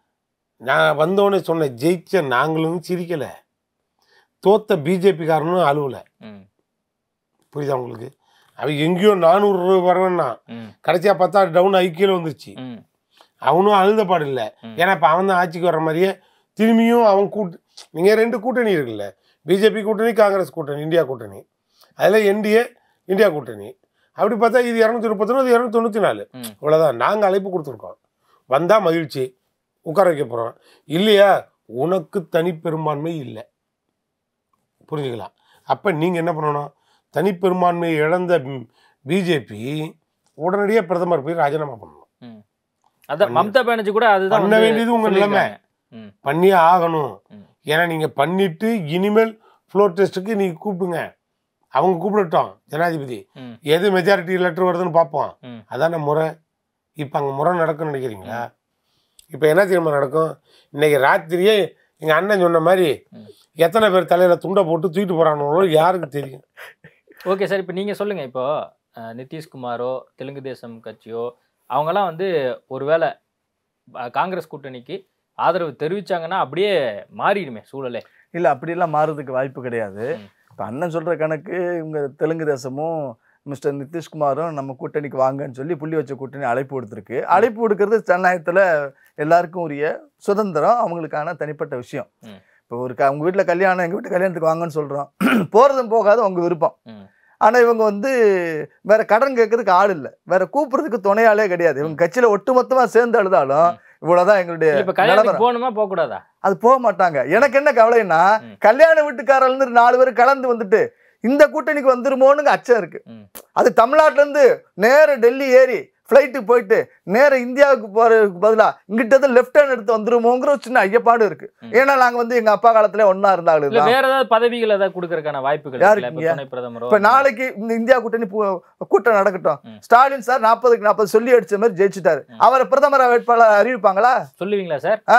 நான் வந்தோடனே சொன்னேன் ஜெயிச்ச நாங்களும் சிரிக்கலை தோத்த பிஜேபிக்காரனும் அழுவலை ம். புரியுதா உங்களுக்கு அவன் எங்கேயோ நானூறு வரவேன்னா ம். கடைசியாக பார்த்தா டவுன் ஐக்கியில் வந்துருச்சு ம். அவனும் அழுத பாடு இல்லை ம். ஏன்னா இப்போ அவன் தான் ஆட்சிக்கு வர்ற மாதிரியே திரும்பியும் அவன் கூட்டு நீங்கள் ரெண்டு கூட்டணி இருக்குல்ல பிஜேபி கூட்டணி காங்கிரஸ் கூட்டணி இந்தியா கூட்டணி அதில் என்டிஏ இந்தியா கூட்டணி அப்படி பார்த்தா இது இரநூத்தி முப்பத்தொன்று இது இரநூத்தி தொண்ணூற்றி நாலு ம். இவ்வளோதான் நாங்கள் அழைப்பு கொடுத்துருக்கோம் வந்தால் மகிழ்ச்சி உட்கார வைக்க போகிறோம் இல்லையா உனக்கு தனிப்பெரும்பான்மை இல்லை புரிஞ்சுக்கலாம் அப்போ நீங்கள் என்ன பண்ணணும் தனிப்பெரும்பான்மை இழந்த பிஜேபி உடனடியாக பிரதமர் போய் ராஜினாமா பண்ணணும் அதான் மம்தா பானர்ஜி கூட அதுதான் பண்ண வந்து வேண்டியது உங்க நிலைமை. சொல்லியிருக்காங்க. ம். பண்ணியே ஆகணும் ம். ஏன்னா நீங்கள் பண்ணிட்டு இனிமேல் ஃப்ளோர் டெஸ்ட்டுக்கு நீங்கள் கூப்பிடுங்க அவங்க கூப்பிடட்டும் ஜனாதிபதி ம். எது மெஜாரிட்டி லெட்டர் வருதுன்னு பார்ப்போம் ம். அதான முறை இப்போ அங்கே முறை நடக்கும்னு நினைக்கிறீங்களா இப்போ என்ன தெரியுமா நடக்கும் இன்னைக்கு ராத்திரியே எங்கள் அண்ணன் சொன்ன மாதிரி எத்தனை பேர் தலையில் துண்டை போட்டு தூக்கிட்டு போகிறானோ யாருக்கு தெரியும் ஓகே சார் இப்போ நீங்கள் சொல்லுங்கள் இப்போ அஹ், நிதிஷ்குமாரோ தெலுங்கு தேசம் கட்சியோ அவங்கெல்லாம் வந்து ஒருவேளை அஹ், காங்கிரஸ் கூட்டணிக்கு ஆதரவு தெரிவிச்சாங்கன்னா அப்படியே மாறிடுமே சூழலே இல்லை அப்படியெல்லாம் மாறுறதுக்கு வாய்ப்பு கிடையாது ம். இப்போ அண்ணன் சொல்கிற கணக்கு இவங்க தெலுங்கு தேசமும் மிஸ்டர் நிதிஷ்குமாரும் நம்ம கூட்டணிக்கு வாங்கன்னு சொல்லி புள்ளி வச்ச கூட்டணி அழைப்பு கொடுத்துருக்கு அழைப்பு கொடுக்கறது ஜனநாயகத்தில் எல்லாருக்கும் உரிய சுதந்திரம் அவங்களுக்கான தனிப்பட்ட விஷயம் ம். இப்போ ஒரு க உங்கள் வீட்டில் கல்யாணம் எங்கள் வீட்டு கல்யாணத்துக்கு வாங்கன்னு சொல்கிறோம் போகிறதும் போகாது உங்க விருப்பம் ம். ஆனால் இவங்க வந்து வேற கடன் கேட்கறதுக்கு ஆள் இல்லை வேற கூப்பிடுறதுக்கு துணையாளே கிடையாது இவங்க கட்சியில் ஒட்டுமொத்தமாக சேர்ந்து அழுதாலும் இவ்வளோதான் எங்களுடைய இப்போ கல்யாணத்துக்கு நிலவரம். போகணுமா போகக்கூடாதா அது போக மாட்டாங்க எனக்கு என்ன கவலைன்னா ம். கல்யாண வீட்டுக்காரர்ல இருந்து நாலு பேர் கலந்து வந்துட்டு இந்த கூட்டணிக்கு வந்துருமோன்னு அச்சம் இருக்கு ம். அது தமிழ்நாட்டுல இருந்து நேர டெல்லி ஏறி ஃப்ளைட்டுக்கு போயிட்டு நேர இந்தியாவுக்கு போறதுக்கு பதிலா இங்கிட்ட லெஃப்ட் ஹேண்ட் எடுத்து வந்துருமோங்கிற ஒரு சின்ன ஐயப்பாடு இருக்கு ம். ஏன்னா நாங்க வந்து எங்க அப்பா காலத்துல ஒன்னா இல்ல இருந்தாலும் வேற ஏதாவது பதவிகள் ஏதாவது கொடுக்கறதுக்கான வாய்ப்புகள் யாருக்கு இருக்குல்ல? இப்ப இங்க? துணை பிரதமரோ இப்ப நாளைக்கு இந்த இந்தியா கூட்டணி பூ- கூட்டம் நடக்கட்டும் ம். ஸ்டாலின் சார் நாற்பதுக்கு நாற்பது சொல்லி அடிச்ச மாதிரி ஜெயிச்சுட்டாரு ம். அவரை பிரதமர் வேட்பாளர் அறிவிப்பாங்களா சொல்லுவீங்களா சார் ஆ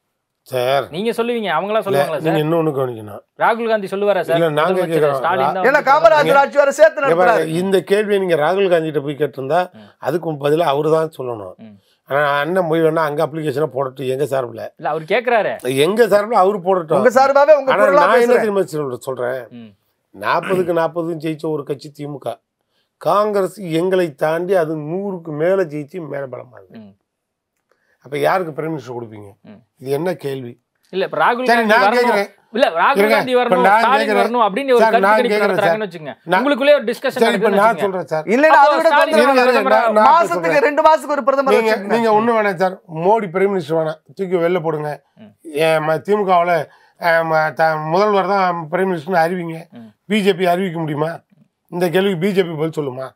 சார் நீங்க சொல்லுவீங்க அவங்களா சொல்லுவாங்களா நீங்கள் சார் இன்னொன்று கவனிக்கணும் ராகுல் காந்தி சொல்லுவாரா சார் இல்ல, நாங்க முதலமைச்சர் கேக்குறோம். ஸ்டாலின் தான் ஏன்னா வந்து காமராஜர் ஆட்சி வர சேர்த்து இங்க பாருங்க, நடத்துறாரு இந்த கேள்வியை நீங்கள் ராகுல் காந்தி கிட்ட போய் கேட்டிருந்தா ம். அதுக்கு பதிலாக அவர் தான் சொல்லணும் ம். ஆனால் அண்ணன் போய் வேணா அங்கே அப்ளிகேஷனை போடட்டும் எங்கள் சார்பில் இல்ல அவர் கேக்குறாரு எங்கள் சார்பில் அவர் போடட்டும் உங்க சார்பாவே உங்க ஆனால் குரலா நான் என்ன பேசுறேன் தெரியுமா சொல்ற- சொல்றேன் ம். நாற்பதுக்கு நாற்பதும் ஜெயிச்ச ஒரு கட்சி திமுக காங்கிரஸ் எங்களை தாண்டி அது நூறுக்கு மேலே ஜெயிச்சு மேலே பலமாக இருக்கு ம். அப்போ யாருக்கு பிரைம் மினிஸ்டர் கொடுப்பீங்க ம். இது என்ன கேள்வி இல்ல இப்ப ராகுல் சரி, காந்தி நான் வரணும் கேக்குறேன். இல்ல ராகுல் இருங்க, காந்தி இப்ப வரணும் நான் ஸ்டாலின் கேக்குறேன். வரணும் அப்படின்னு ஒரு சார், கருத்து நான் கணிப்பு கேக்குறேன் நடத்துறாங்கன்னு சார். வச்சுங்க நான்- உங்களுக்குள்ளே ஒரு டிஸ்கஷன் சரி இப்போ நான் சொல்கிறேன் சார் இல்லைன்னா அப்போ அதை விட ஸ்டாலின் தொந்தரவு இருங்க, பிரதமரா- நான் நான் மாசத்துக்கு சொல்றேன். ரெண்டு மாசத்துக்கு ஒரு பிரதமர் நீங்க வச்சுக்கோங்க. நீங்க ஒண்ணு வேணாம் சார் மோடி பிரைம் மினிஸ்டர் வேணாம் தூக்கி வெளில போடுங்க ம். ஏன் ம- திமுகவுல அஹ், ம- த- முதல்வர் தான் பிரைம் மினிஸ்டர் அறிவிங்க ம். பிஜேபி அறிவிக்க முடியுமா இந்த கேள்விக்கு பிஜேபி பதில் சொல்லுமா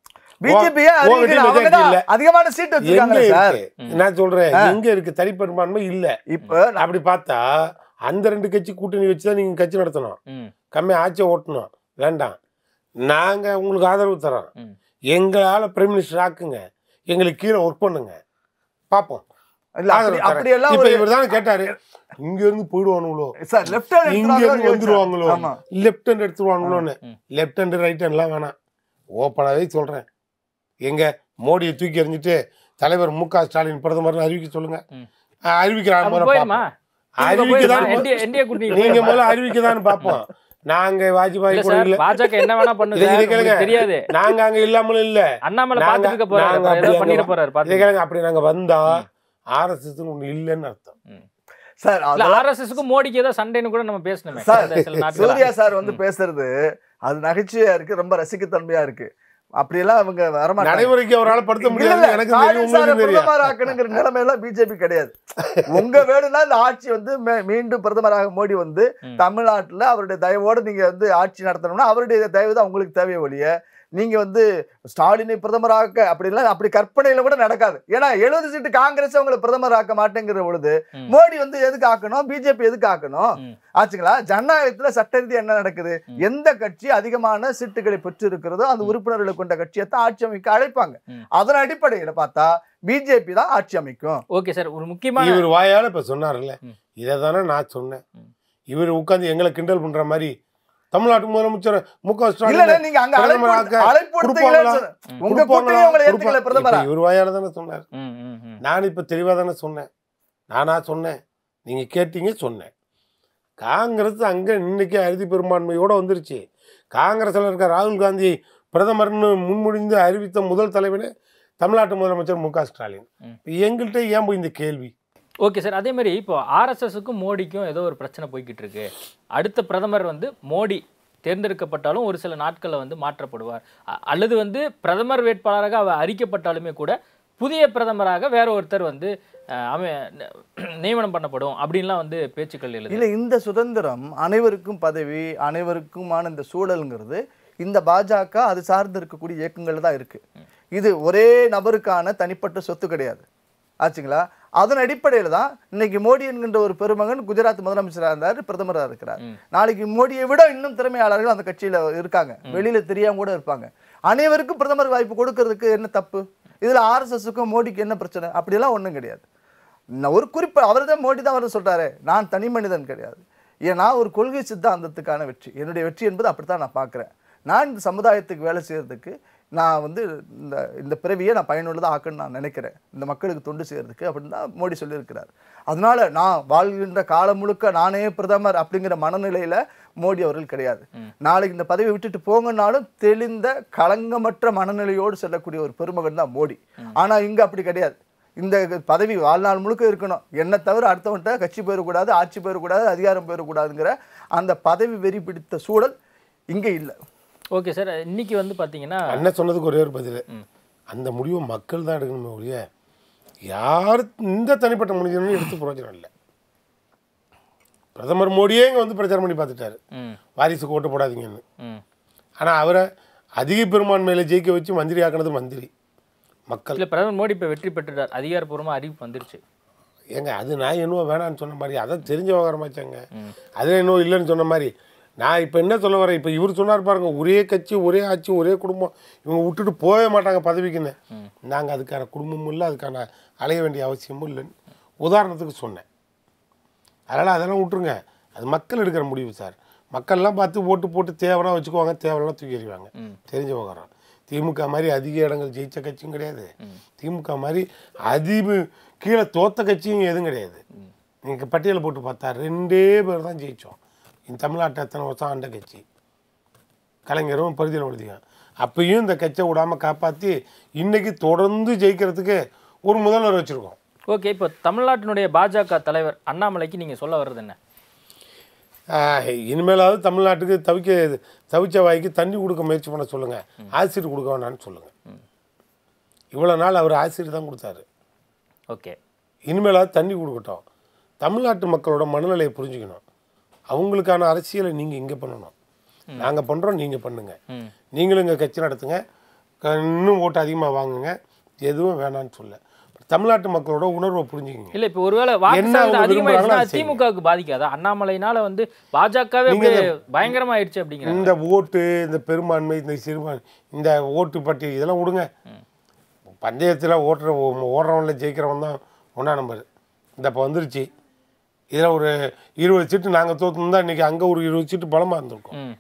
BJP ஏன் உங்க அறிவிக்கணும்? team அவங்க majority தான் இல்ல. அதிகமான சீட் எங்க வச்சிருக்காங்களே சார் இருக்கு நான் சொல்றேன் எங்க இருக்கு தனிப்பெரும்பான்மை இல்ல இப்ப அப்படி பார்த்தா அந்த ரெண்டு கட்சி கூட்டணி வச்சு தான் நீங்க கட்சி நடத்தணும் ம். கம்மி ஆட்சியை ஓட்டணும் வேண்டாம் நாங்க உங்களுக்கு ஆதரவு தரோம் ம். எங்களால பிரைம் மினிஸ்டர் ஆக்குங்க எங்களுக்கு கீழே ஒர்க் பண்ணுங்க பார்ப்போம் இல்ல அப்படி ஆதரவு தரேன். அப்படியெல்லாம் இப்ப ஒரு இவர் தானே கேட்டாரு இங்க இருந்து போயிடுவானுங்களோ சார் லெஃப்ட் ஹேண்ட் இங்க இருந்து வந்துருவாங்களோ ஆமா லெஃப்ட் ஹேண்ட் எடுத்துருவாங்களோன்னு ம். லெஃப்ட் ஹேண்ட் ரைட் ஹேண்ட்லாம் வேணாம் ஓப்பனாகவே சொல்றேன் எங்க மோடியை தூக்கி எறிஞ்சிட்டு தலைவர் மு க ஸ்டாலின் பிரதமர்னு அறிவிக்க சொல்லுங்க ம். அஹ் அறிவிக்கிறாங்க அப்ப முதல்ல போயிருமா பார்ப்போம். அறிவிக்கதான் என்டிஏ என்டிஏ கூட்டணி நீங்க போயிருமா? முதல்ல அறிவிக்கதான் பார்ப்போம் நாங்க வாஜ்பாய் இல்ல கூட சார் இல்ல பாஜக என்ன வேணா இதை பண்ணுங்க இதை கேளுங்க. உங்களுக்கு தெரியாது நாங்க அங்க இல்லாமலும் இல்ல அண்ணாமலை நாங்க- பாத்துட்டு இருக்க போறாரு நாங்க அப்புறம் ஏதோ அப்படி பண்ணிட அங்க- போறாரு இதை பாத்துங்க கேளுங்க அப்படி நாங்க வந்தா ஆர்எஸ்எஸ் ஒண்ணு இல்லைன்னு அர்த்தம் சார் இல்ல அதெல்லாம் ஆர்எஸ்எஸ்க்கும் மோடிக்கு ஏதோ சண்டைன்னு கூட நம்ம பேசணுமே சார் கடந்த சில நாட்களா. சூர்யா சார் வந்து பேசுறது அது நகைச்சுவையா இருக்கு ரொம்ப ரசிக்கத்தன்மையா இருக்கு அப்படியெல்லாம் அவங்க வரமாட்டாங்க நடைமுறைக்கு அவரால் படுத்த இல்ல, முடியாது இல்ல, எனக்கு தெரியும் ஸ்டாலின் சாரை உங்களுக்கு தெரியும் பிரதமர் ஆக்கணுங்கிற நிலைமையெல்லாம் பிஜேபி கிடையாது உங்க வேணும்னா இந்த ஆட்சி வந்து மே- மீண்டும் பிரதமராக மோடி வந்து ம். தமிழ்நாட்டுல அவருடைய தயவோட நீங்க வந்து ஆட்சி நடத்தணும்னா அவருடைய தயவு தான் உங்களுக்கு தேவையை ஒழிய நீங்க வந்து ஸ்டாலினை பிரதமராக்க அப்படிலாம் அப்படி கற்பனையில கூட நடக்காது ஏன்னா எழுபது சீட்டு காங்கிரஸ் அவங்களை பிரதமர் ஆக்க மாட்டேங்கிற பொழுது ம். மோடி வந்து எதுக்கு ஆக்கணும் பிஜேபி எதுக்கு ஆக்கணும் ம். ஆச்சுங்களா ஜனநாயகத்துல சட்ட ரீதியா என்ன நடக்குது ம். எந்த கட்சி அதிகமான சீட்டுகளை பெற்று இருக்கிறதோ அந்த உறுப்பினர்களை கொண்ட கட்சியை தான் ஆட்சி அமைக்க அழைப்பாங்க ம். அதன் அடிப்படையில பார்த்தா பிஜேபி தான் ஆட்சி அமைக்கும் ஓகே சார் ஒரு முக்கியமான இவர் வாயால இப்ப சொன்னார்ல ம். இதை தானே நான் சொன்னேன் ம். இவர் உட்கார்ந்து எங்களை கிண்டல் பண்ற மாதிரி தமிழ்நாட்டு முதலமைச்சர் மு க இல்ல ஸ்டாலின் நீங்க அங்க அழைப்பு பிரதமராக்க கொடுத்து- அழைப்பு கொடுத்தீங்களேன்னு கொடுப்பாங்களா? சொன்னேன். உங்க கூட்டணி கொடுப்பாங்களா? உங்களை ஏத்துக்கல கொடுப்பா- பிரதமரா இப்ப இவர் வாயால தானே சொன்னார் ம், ம், ம். நான் இப்ப தெளிவா தானே சொன்னேன் நானா சொன்னேன் நீங்க கேட்டீங்க சொன்னேன் காங்கிரஸ் அங்க இன்னைக்கு அறுதி பெரும்பான்மையோட வந்துருச்சு காங்கிரஸ்ல இருக்க ராகுல் காந்தி பிரதமர்னு முன்மொழிந்து அறிவித்த முதல் தலைவனே தமிழ்நாட்டு முதலமைச்சர் மு க ஸ்டாலின் ம். இப்ப எங்கள்கிட்ட ஏன் போய் இந்த கேள்வி ஓகே சார் அதே மாதிரி இப்போ ஆர்எஸ்எஸ்க்கும் மோடிக்கும் ஏதோ ஒரு பிரச்சனை போய்கிட்டு இருக்கு அடுத்த பிரதமர் வந்து மோடி தேர்ந்தெடுக்கப்பட்டாலும் ஒரு சில நாட்களில் வந்து மாற்றப்படுவார் அ- அல்லது வந்து பிரதமர் வேட்பாளராக அவர் அறிக்கப்பட்டாலுமே கூட புதிய பிரதமராக வேற ஒருத்தர் வந்து அஹ், அமை நியமனம் பண்ணப்படும் அப்படின்லாம் வந்து பேச்சுக்கள் எழுது இல்ல இந்த சுதந்திரம் அனைவருக்கும் பதவி அனைவருக்குமான இந்த சூழலுங்கிறது இந்த பாஜக அது சார்ந்து இருக்கக்கூடிய இயக்கங்கள் தான் இருக்கு இது ஒரே நபருக்கான தனிப்பட்ட சொத்து கிடையாது ஆச்சுங்களா அதன் அடிப்படையில் தான் இன்னைக்கு மோடி என்கின்ற ஒரு பெருமகன் குஜராத் முதலமைச்சராக இருந்தார் பிரதமராக இருக்கிறார் ம். நாளைக்கு மோடியை விட இன்னும் திறமையாளர்கள் அந்த கட்சியில இருக்காங்க வெளியில தெரியாம கூட இருப்பாங்க அனைவருக்கும் பிரதமர் வாய்ப்பு கொடுக்கறதுக்கு என்ன தப்பு இதில் ஆர்எஸ்எஸ்க்கும் மோடிக்கு என்ன பிரச்சனை அப்படியெல்லாம் ஒன்றும் கிடையாது நான் ஒரு குறிப்பு அவர் தான் மோடி தான் அவர் சொல்கிறாரு நான் தனி மனிதன் கிடையாது ஏன்னா ஒரு கொள்கை சித்தாந்தத்துக்கான வெற்றி என்னுடைய வெற்றி என்பது அப்படித்தான் நான் பார்க்குறேன் நான் இந்த சமுதாயத்துக்கு வேலை செய்கிறதுக்கு நான் வந்து இந்த இந்த பிறவியை நான் பயனுள்ளதாக ஆக்கணும்னு நான் நினைக்கிறேன் இந்த மக்களுக்கு தொண்டு செய்கிறதுக்கு அப்படின்னு தான் மோடி சொல்லியிருக்கிறார் அதனால நான் வாழ்கின்ற காலம் முழுக்க நானே பிரதமர் அப்படிங்கிற மனநிலையில் மோடி அவர்கள் கிடையாது நாளைக்கு இந்த பதவியை விட்டுட்டு போங்கன்னாலும் தெளிந்த களங்கமற்ற மனநிலையோடு செல்லக்கூடிய ஒரு பெருமகன் தான் மோடி ஆனால் இங்கே அப்படி கிடையாது இந்த பதவி வாழ்நாள் முழுக்க இருக்கணும் என்னை தவிர அடுத்தவன்ட்ட கட்சி போயிடக்கூடாது ஆட்சி போயிடக்கூடாது அதிகாரம் போயிடக்கூடாதுங்கிற அந்த பதவி வெறி பிடித்த சூழல் இங்கே இல்லை ஓகே சார் இன்னைக்கு வந்து பார்த்தீங்கன்னா அண்ணன் சொன்னதுக்கு ஒரே ஒரு பதில் அந்த முடிவை மக்கள் தான் எடுக்கணுமே ஒழிய யார் இந்த தனிப்பட்ட முடிஞ்சவனும் எடுத்து பிரயோஜனம் இல்லை பிரதமர் மோடியே இங்கே வந்து பிரச்சாரம் பண்ணி பார்த்துட்டாரு ம் வாரிசுக்கு ஓட்டு போடாதீங்கன்னு ம் ஆனால் அவரை அதிக பெரும்பான்மையில் ஜெயிக்க வச்சு மந்திரி ஆக்கினது மந்திரி மக்கள் இல்லை பிரதமர் மோடி இப்போ வெற்றி பெற்றுட்டார் அதிகாரப்பூர்வமாக அறிவிப்பு வந்துருச்சு ஏங்க அது நான் என்னவோ வேணான்னு சொன்ன மாதிரி அதான் தெரிஞ்ச விவகாரமாச்சாங்க அது என்னவோ இல்லைன்னு சொன்ன மாதிரி நான் இப்போ என்ன சொல்ல வரேன் இப்போ இவர் சொன்னார் பாருங்க ஒரே கட்சி ஒரே ஆட்சி ஒரே குடும்பம் இவங்க விட்டுட்டு போகவே மாட்டாங்க பதவிக்குன்னு நாங்கள் அதுக்கான குடும்பமும் இல்லை அதுக்கான அலைய வேண்டிய அவசியமும் இல்லைன்னு உதாரணத்துக்கு சொன்னேன் அதனால் அதெல்லாம் விட்டுருங்க அது மக்கள் எடுக்கிற முடிவு சார் மக்கள்லாம் பார்த்து ஓட்டு போட்டு தேவைன்னா வச்சுக்குவாங்க தேவைன்னா தூக்கி எறிவாங்க தெரிஞ்ச விவகாரம் திமுக மாதிரி அதிக இடங்கள் ஜெயிச்ச கட்சியும் கிடையாது திமுக மாதிரி அதிக கீழே தோத்த கட்சியும் எதுவும் கிடையாது நீங்கள் பட்டியலை போட்டு பார்த்தா ரெண்டே பேர் தான் ஜெயித்தோம் இந்த தமிழ்நாட்டை எத்தனை வருஷம் ஆண்ட கட்சி கலைஞரும் பரிதியில் எழுதியும் அப்பயும் இந்த கட்சியை விடாமல் காப்பாற்றி இன்னைக்கு தொடர்ந்து ஜெயிக்கிறதுக்கு ஒரு முதல்வர் வச்சுருக்கோம் ஓகே இப்போ தமிழ்நாட்டினுடைய பாஜக தலைவர் அண்ணாமலைக்கு நீங்கள் சொல்ல வர்றது என்ன ஆஹ், இனிமேலாவது தமிழ்நாட்டுக்கு தவிக்க தவிச்ச வாய்க்கு தண்ணி கொடுக்க முயற்சி பண்ண சொல்லுங்கள் ஆசிட் கொடுக்க வேணான்னு சொல்லுங்கள் இவ்வளோ நாள் அவர் ஆசிட் தான் கொடுத்தாரு ஓகே இனிமேலாவது தண்ணி கொடுக்கட்டும் தமிழ்நாட்டு மக்களோட மனநிலையை புரிஞ்சுக்கணும் அவங்களுக்கான அரசியலை நீங்கள் இங்கே பண்ணணும் நாங்கள் பண்ணுறோம் நீங்கள் பண்ணுங்க ம் நீங்களும் இங்கே கட்சி நடத்துங்க க- இன்னும் ஓட்டு அதிகமாக வாங்குங்க எதுவும் வேணான்னு சொல்ல தமிழ்நாட்டு மக்களோட உணர்வை புரிஞ்சுக்கிங்க இல்ல இப்ப ஒருவேளை வாக்கு என்ன சதவீதம் அவங்க அதிகமாயிடுச்சுன்னா விரும்புறாங்களோ அதை செய்யுங்க. திமுகவுக்கு பாதிக்காதா அண்ணாமலைனால வந்து பாஜகவே நீங்க அப்படியே பயங்கரமாயிடுச்சு அப்படிங்கிறாங்க இந்த ஓட்டு இந்த பெரும்பான்மை இந்த சிறுபான்மை இந்த ஓட்டு பட்டியல் இதெல்லாம் விடுங்க பந்தயத்தில் ஓட்டுற ஓடுறவன்ல ஜெயிக்கிறவன் தான் ஒன்றா நம்பர் இந்த இப்போ வந்துருச்சு இதில் ஒரு இருபது சீட்டு நாங்கள் தோற்றுருந்தா இன்றைக்கி அங்கே ஒரு இருபது சீட்டு பலமாக இருந்திருக்கும் ம்.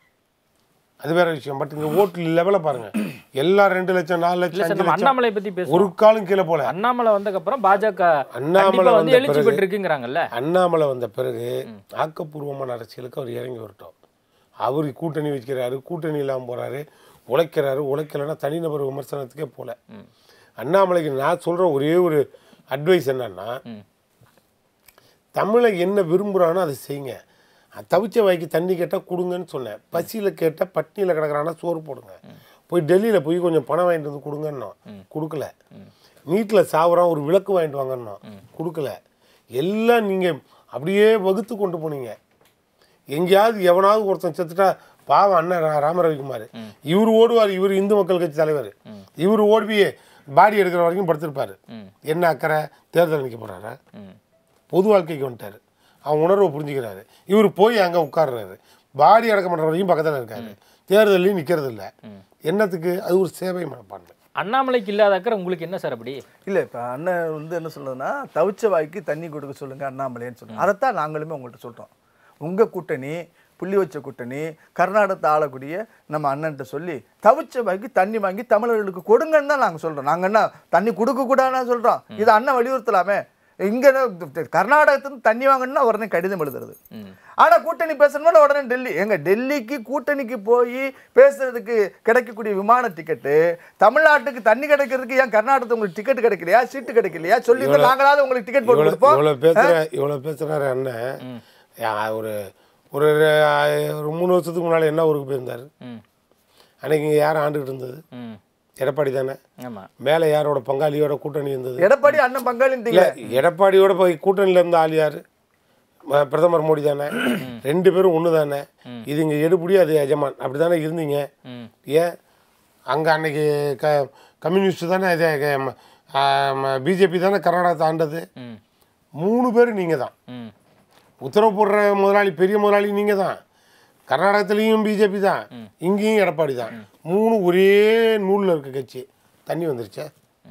அது வேற விஷயம் பட் இங்கே ஓட்டு லெவலை பாருங்க எல்லாம் ரெண்டு லட்சம் நாலு இல்ல லட்சம் சார் அஞ்சு நம்ம லட்சம் அண்ணாமலை பத்தி ஒரு பேசுவோம் காலும் கீழே போல அண்ணாமலை வந்ததுக்கப்புறம் பாஜக அண்ணாமலை கண்டிப்பா வந்து வந்த எழுச்சி பிறகு- பெற்றிருக்குங்கிறாங்கல்ல அண்ணாமலை வந்த பிறகு ஆக்கப்பூர்வமான அரசியலுக்கு அவர் இறங்கி வரட்டும் அவர் கூட்டணி வைக்கிறாரு கூட்டணி இல்லாமல் போகிறாரு உழைக்கிறாரு உழைக்கலைன்னா தனிநபர் விமர்சனத்துக்கே போல அண்ணாமலைக்கு நான் சொல்கிற ஒரே ஒரு அட்வைஸ் என்னன்னா தமிழை என்ன விரும்புகிறானோ அதை செய்யுங்க தவிச்ச வாய்க்கு தண்ணி கேட்டால் கொடுங்கன்னு சொன்னேன் பசியில் கேட்டால் பட்னியில் கிடக்குறானா சோறு போடுங்க போய் டெல்லியில் போய் கொஞ்சம் பணம் வாங்கிட்டு வந்து கொடுங்கன்னோம் கொடுக்கல நீட்டில் சாவுறான் ஒரு விளக்கு வாங்கிட்டு வாங்கன்னோம் கொடுக்கல எல்லாம் நீங்கள் அப்படியே வகுத்து கொண்டு போனீங்க எங்கேயாவது எவனாவது ஒருத்தன் செத்துட்டா பாவம் அண்ணன் ரா- ராம ரவிக்குமார் இவர் ஓடுவார் இவர் இந்து மக்கள் கட்சி தலைவர் இவர் ஓடி பாடி எடுக்கிற வரைக்கும் படுத்திருப்பாரு என்ன அக்கறை தேர்தல் நிற்க போறாரா ம். பொது வாழ்க்கைக்கு வந்துட்டாரு அவன் உணர்வை புரிஞ்சுக்கிறாரு இவர் போய் அங்கே உட்கார்றாரு பாடி அடக்கம் பண்ணுற வரைக்கும் பக்கத்தில் இருக்காரு தேர்தலையும் நிற்கிறது இல்லை என்னத்துக்கு அது ஒரு சேவை மனப்பான்மை அண்ணாமலைக்கு இல்லாத அக்கறை உங்களுக்கு என்ன சார் அப்படி இல்லை இப்போ அண்ணன் வந்து என்ன சொல்லுதுன்னா தவிச்ச வாய்க்கு தண்ணி கொடுக்க சொல்லுங்க அண்ணாமலைன்னு சொல்லுங்க அதைத்தான் நாங்களுமே உங்கள்கிட்ட சொல்கிறோம் உங்கள் கூட்டணி புள்ளி வச்ச கூட்டணி கர்நாடகத்தை ஆளக்கூடிய நம்ம அண்ணன்ட்ட சொல்லி தவிச்ச வாய்க்கு தண்ணி வாங்கி தமிழர்களுக்கு கொடுங்கன்னு தான் நாங்கள் சொல்கிறோம் நாங்கள் என்ன தண்ணி கொடுக்கக்கூடாதுன்னு சொல்கிறோம் இதை அண்ணன் வலியுறுத்தலாமே இங்கே கர்நாடகத்துலேருந்து தண்ணி வாங்கணும்னா உடனே கடிதம் எழுதுறது ஆனால் கூட்டணி பேசணும்னா உடனே டெல்லி எங்க டெல்லிக்கு கூட்டணிக்கு போய் பேசுறதுக்கு கிடைக்கக்கூடிய விமான டிக்கெட்டு தமிழ்நாட்டுக்கு தண்ணி கிடைக்கிறதுக்கு ஏன் கர்நாடகத்துக்கு உங்களுக்கு டிக்கெட் கிடைக்கலையா சீட்டு கிடைக்கலையா சொல்லி நாங்களாவது உங்களுக்கு டிக்கெட் போட்டு இவ்வளோ கொடுப்போம் இவ்வளோ பேசுகிற இவ்வளோ பேசுகிறாரு அண்ணன் யா, ஒரு ஒரு ரெ- ஒரு மூணு வருஷத்துக்கு முன்னால் என்ன ஊருக்கு போயிருந்தார் ம் அன்னைக்கு இங்கே யார் ஆண்டுகிட்டு இருந்தது ம் எடப்பாடி தானே ஆமா மேலே யாரோட பங்காளியோட கூட்டணி இருந்தது எடப்பாடி அண்ணன் பங்காளின்னு இல்லை எடப்பாடியோட போய் கூட்டணியில் இருந்த ஆள் யார் ம- பிரதமர் மோடி தானே ரெண்டு பேரும் ஒன்று தானே இது இங்கே எடுபடி அது எஜமான் அப்படி தானே இருந்தீங்க ம் ஏன் அங்கே அன்னைக்கு க கம்யூனிஸ்ட் தானே இது பிஜேபி தானே கர்நாடகத்தை ஆண்டது ம் மூணு பேர் நீங்கள் தான் ம் உத்தரவு போடுற முதலாளி பெரிய முதலாளி நீங்கள் தான் கர்நாடகத்துலேயும் பிஜேபி தான் இங்கேயும் எடப்பாடி தான் மூணு ஒரே நூலில் இருக்க கட்சி தண்ணி வந்துருச்சே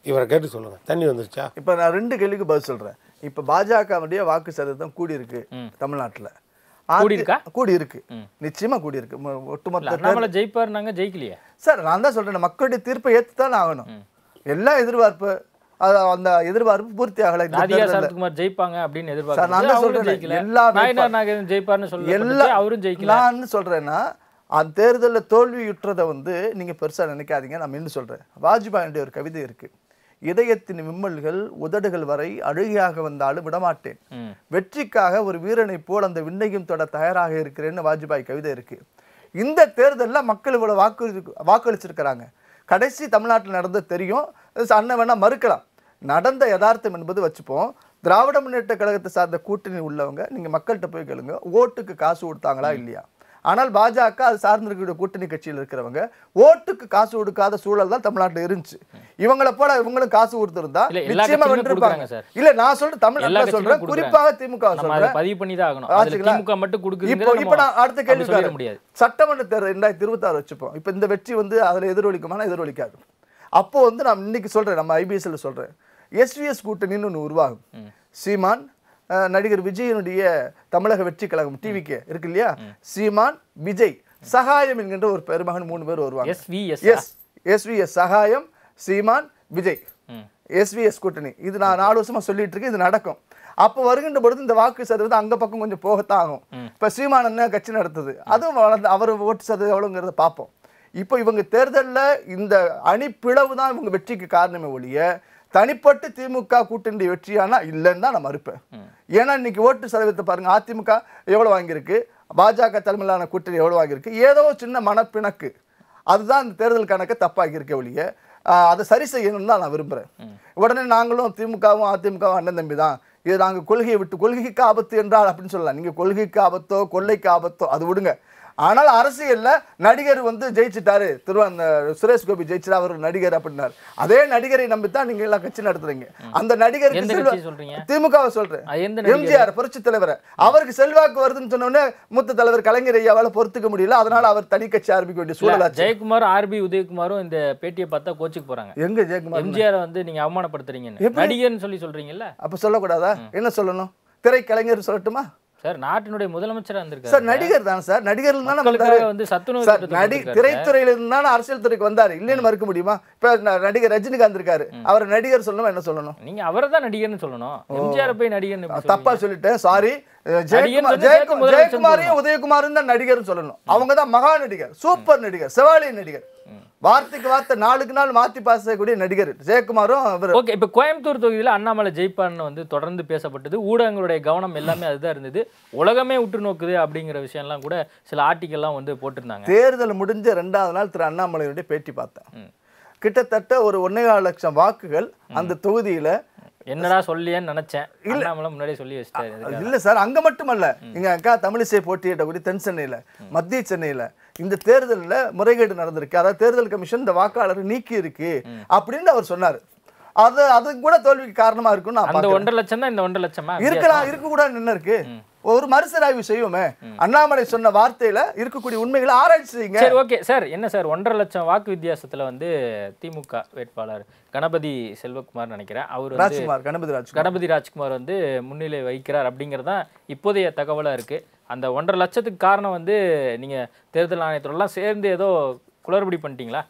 இவரை கேட்டு சொல்லுங்க தண்ணி வந்துருச்சா இப்போ நான் ரெண்டு கேள்விக்கு பதில் சொல்றேன் இப்போ பாஜகவுடைய வாக்கு சதவீதம் கூடி இருக்கு ம். தமிழ்நாட்டுல கூடி இருக்கா? கூடி இருக்கு ம். நிச்சயமா கூடி இருக்கு மொ- இல்ல, ஒட்டுமொத்த அண்ணாமலை ஜெயிப்பாருனாங்க ஜெயிக்கலையே சார் நான் தான் சொல்றேன் மக்களுடைய தீர்ப்பை ஏற்று தான் ஆகணும் எல்லா எதிர்பார்ப்பு அது அந்த எதிர்பார்ப்பு பூர்த்தி ஆகலை இந்த ராதிகா தேர்தல்ல. சரத்குமார் ஜெயிப்பாங்க அப்படின்னு சார், நான் எதிர்பார்க்கறது தான் அவரும் சொல்றேனே, ஜெயிக்கல எல்லா நாயனார் வேட்பா- நாகேந்திரன் ஜெயிப்பார்னு எல்லா சொல்லி அவரும் ஜெயிக்கல நான் என்ன சொல்றேன்னா அந்த தேர்தலில் தோல்வியுற்றதை வந்து நீங்க பெருசா நினைக்காதீங்க நான் இன்னும் சொல்றேன் வாஜ்பாயுடைய ஒரு கவிதை இருக்கு இதயத்தின் விம்மல்கள் உதடுகள் வரை அழுகையாக வந்தாலும் விடமாட்டேன் ம். வெற்றிக்காக ஒரு வீரனை போல் அந்த விண்ணையும் தொட தயாராக இருக்கிறேன்னு வாஜ்பாய் கவிதை இருக்கு இந்த தேர்தலில் மக்கள் இவ்வளவு வாக்கு வாக்களிச்சிருக்கிறாங்க கடைசி தமிழ்நாட்டில் நடந்தது தெரியும் அது அண்ணன் வேணா மறுக்கலாம் நடந்த யதார்த்தம் என்பது வச்சுப்போம் திராவிட முன்னேற்ற கழகத்தை சார்ந்த கூட்டணி உள்ளவங்க நீங்க மக்கள்கிட்ட போய் கேளுங்க ஓட்டுக்கு காசு கொடுத்தாங்களா இல்லையா ஆனால் பாஜக அது சார்ந்திருக்கிற கூட்டணி கட்சியில் இருக்கிறவங்க ஓட்டுக்கு காசு கொடுக்காத சூழல் தான் தமிழ்நாட்டில் இருந்துச்சு இவங்கள போல இவங்களும் காசு கொடுத்திருந்தா இல்ல, எல்லா நிச்சயமா கட்சிகளுமே வென்றிருப்பாங்க கொடுக்குறாங்க சார். இல்ல நான் சொல்றேன் தமிழ் எல்லா நான் சொல்றேன் கட்சிகளும் குறிப்பாக திமுக நம்ம அதை சொல்றேன் பதிவு பண்ணி தான் ஆகணும் அதுல ஆச்சுங்களா? திமுக மட்டும் இப்போ கொடுக்குறது இப்போ நான் அடுத்த கேள்வி சொல்லிட கேட்கிறேன். முடியாது சட்டமன்ற தேர்தல் ரெண்டாயிரத்தி இருபத்தாறு வச்சுப்போம் இப்போ இந்த வெற்றி வந்து அதில் எதிரொலிக்குமானா எதிரொலிக்காது அப்போ வந்து நான் இன்னைக்கு சொல்றேன் நம்ம ஐபிஎஸ்ல சொல்றேன் எஸ்விஎஸ் கூட்டணின்னு ஒன்று உருவாகும் சீமான் அஹ், நடிகர் விஜயனுடைய தமிழக வெற்றி கழகம் டிவிக்கு இருக்கு இல்லையா சீமான் விஜய் சகாயம் என்கின்ற ஒரு பெருமகன் மூணு பேர் வருவாங்க SVS S SVS Sagayam Seeman Vijay ம். எஸ்விஎஸ் கூட்டணி இது நான் நாலு வருஷமா சொல்லிட்டு இருக்கேன் இது நடக்கும் அப்போ வருகின்ற பொழுது இந்த வாக்கு சதவீதம் அங்க பக்கம் கொஞ்சம் போகத்தான் ஆகும் இப்போ சீமான் என்ன கட்சி நடத்துது அதுவும் வளர்ந்து அவர் ஓட்டு சதவீதம் எவ்வளோங்கிறத பார்ப்போம் இப்போ இவங்க தேர்தலில் இந்த அணி பிளவு தான் இவங்க வெற்றிக்கு காரணமே ஒழிய தனிப்பட்டு திமுக கூட்டணி வெற்றியானா இல்லைன்னு தான் நான் மறுப்பேன் ஏன்னா இன்னைக்கு ஓட்டு சதவீதத்தை பாருங்க அதிமுக எவ்வளோ வாங்கியிருக்கு பாஜக தலைமையிலான கூட்டணி எவ்வளோ வாங்கியிருக்கு ஏதோ சின்ன மனப்பிணக்கு அதுதான் இந்த தேர்தல் கணக்கை தப்பாக்கி இருக்க ஒழிய ஆஹ், அதை சரி செய்யணும்னு தான் நான் விரும்புகிறேன் உடனே நாங்களும் திமுகவும் அதிமுகவும் அண்ணன் தம்பி தான் இது நாங்கள் கொள்கையை விட்டு கொள்கைக்கு ஆபத்து என்றால் அப்படின்னு சொல்லலாம் நீங்கள் கொள்கைக்கு ஆபத்தோ கொள்ளைக்கு ஆபத்தோ அது விடுங்க ஆனால் அரசியல்ல நடிகர் வந்து ஜெயிச்சிட்டாரு திருவ அந்த சுரேஷ் கோபி ஜெயிச்சிட்டா அவர் ஒரு நடிகர் அப்படின்னாரு அதே நடிகரை நம்பித்தான் நீங்க எல்லாம் கட்சி நடத்துறீங்க அந்த நடிகருக்கு எந்த செல்வா- கட்சி சொல்றீங்க? திமுகவை சொல்றேன் அது எந்த நடிகர்? எம்ஜிஆர் புரட்சி தலைவர் அவருக்கு செல்வாக்கு வருதுன்னு சொன்ன உடனே மூத்த தலைவர் கலைஞர் ஐயாவால பொறுத்துக்க முடியல அதனால அவர் தனி கட்சி ஆரம்பிக்க வேண்டிய இல்ல, சூழலாச்சு ஜெயக்குமார் ஆர்பி உதயகுமாரும் இந்த பேட்டியை பார்த்தா கோச்சுக்கு போறாங்க எங்க ஜெயக்குமார் எம்ஜிஆர் வந்து நீங்க அவமானப்படுத்துறீங்கன்னு எப்படி? நடிகர்னு சொல்லி சொல்றீங்கல்ல அப்ப சொல்லக்கூடாதா என்ன சொல்லணும் திரைக்கலைஞர் சொல்லட்டுமா சார் நாட்டினுடைய முதலமைச்சரா இருந்திருக்காரு சார் நடிகர் தான் சார் நடிகர் தானே மக்களுக்காக வந்தாரு வந்து சத்துணவு சார் திட்டத்தை நடி கொடுத்திருக்காரு திரைத்துறையில இருந்தாலும் அரசியல் துறைக்கு வந்தாரு இல்லைன்னு மறுக்க முடியுமா இப்ப ந- நடிகர் ரஜினிகாந்த் இருக்காரு அவர் நடிகர் சொல்லணும் என்ன சொல்லணும் நீங்க அவரை தான் நடிகர்னு சொல்லணும் எம்ஜிஆர் போய் நடிகர்னு எப்படி தப்பா சொல்றீங்க? சொல்லிட்டேன் சாரி ஜெயக்குமார் சொல்லி ஜெயக்கு- சேர்த்து முதலமைச்சர் ஜெயக்குமாரையும் உதயகுமாரும் தான் நடிகர்னு சொல்லணும் அவங்க தான் மகா நடிகர் சூப்பர் நடிகர் செவாலியன் நடிகர் வார்த்தைக்கு வார்த்தை நாளுக்கு நாள் மாத்தி பேசக்கூடிய நடிகர் ஜெயக்குமாரும் அவர் ஓகே இப்போ கோயம்புத்தூர் தொகுதியில் அண்ணாமலை ஜெயிப்பார்னு வந்து தொடர்ந்து பேசப்பட்டது ஊடகங்களுடைய கவனம் எல்லாமே அதுதான் இருந்தது உலகமே உற்று நோக்குது அப்படிங்கிற விஷயம்லாம் கூட சில ஆர்டிக்கல்லாம் வந்து போட்டிருந்தாங்க தேர்தல் முடிஞ்ச ரெண்டாவது நாள் திரு அண்ணாமலையுடைய பேட்டி பார்த்தேன் கிட்டத்தட்ட ஒரு ஒன்னே கால் லட்சம் வாக்குகள் அந்த தொகுதியில என்னடா சொல்லியேன்னு நினைச்சேன் அண்ணாமலை முன்னாடியே சொல்லி வச்சிட்டாரு அதுக்காக. இல்ல சார் அங்க மட்டுமல்ல இங்க அக்கா தமிழிசை போட்டியிட்ட கூடிய தென் சென்னையில மத்திய சென்னையில இந்த தேர்தல்ல முறைகேடு நடந்திருக்கு அதாவது தேர்தல் கமிஷன் இந்த வாக்காளரை நீக்கி இருக்கு அப்படின்னு அவர் சொன்னாரு அது அது கூட தோல்விக்கு காரணமா இருக்கும்னு நான் அந்த பார்க்கிறேன். ஒன்றரை லட்சம் தான் இந்த ஒன்றரை லட்சமா இருக்கலாம் இருக்க கூட என்ன இருக்கு ஒரு மறுசீராய்வு செய்யுமே அண்ணாமலை சொன்ன வார்த்தையில இருக்கக்கூடிய உண்மைகளை ஆராய்ச்சி செய்யுங்க சரி ஓகே சார் என்ன சார் ஒன்றரை லட்சம் வாக்கு வித்தியாசத்துல வந்து திமுக வேட்பாளர் கணபதி செல்வகுமார் நினைக்கிறேன் அவர் வந்து ராஜ்குமார் கணபதி ராஜ்குமார் கணபதி ராஜ்குமார் வந்து முன்னிலை வைக்கிறார் அப்படிங்கிறது தான் இப்போதைய தகவலா இருக்கு அந்த ஒன்றரை லட்சத்துக்கு காரணம் வந்து நீங்க தேர்தல் ஆணையத்தோடலாம் சேர்ந்து ஏதோ குளறுபடி பண்ணிட்டீங்களா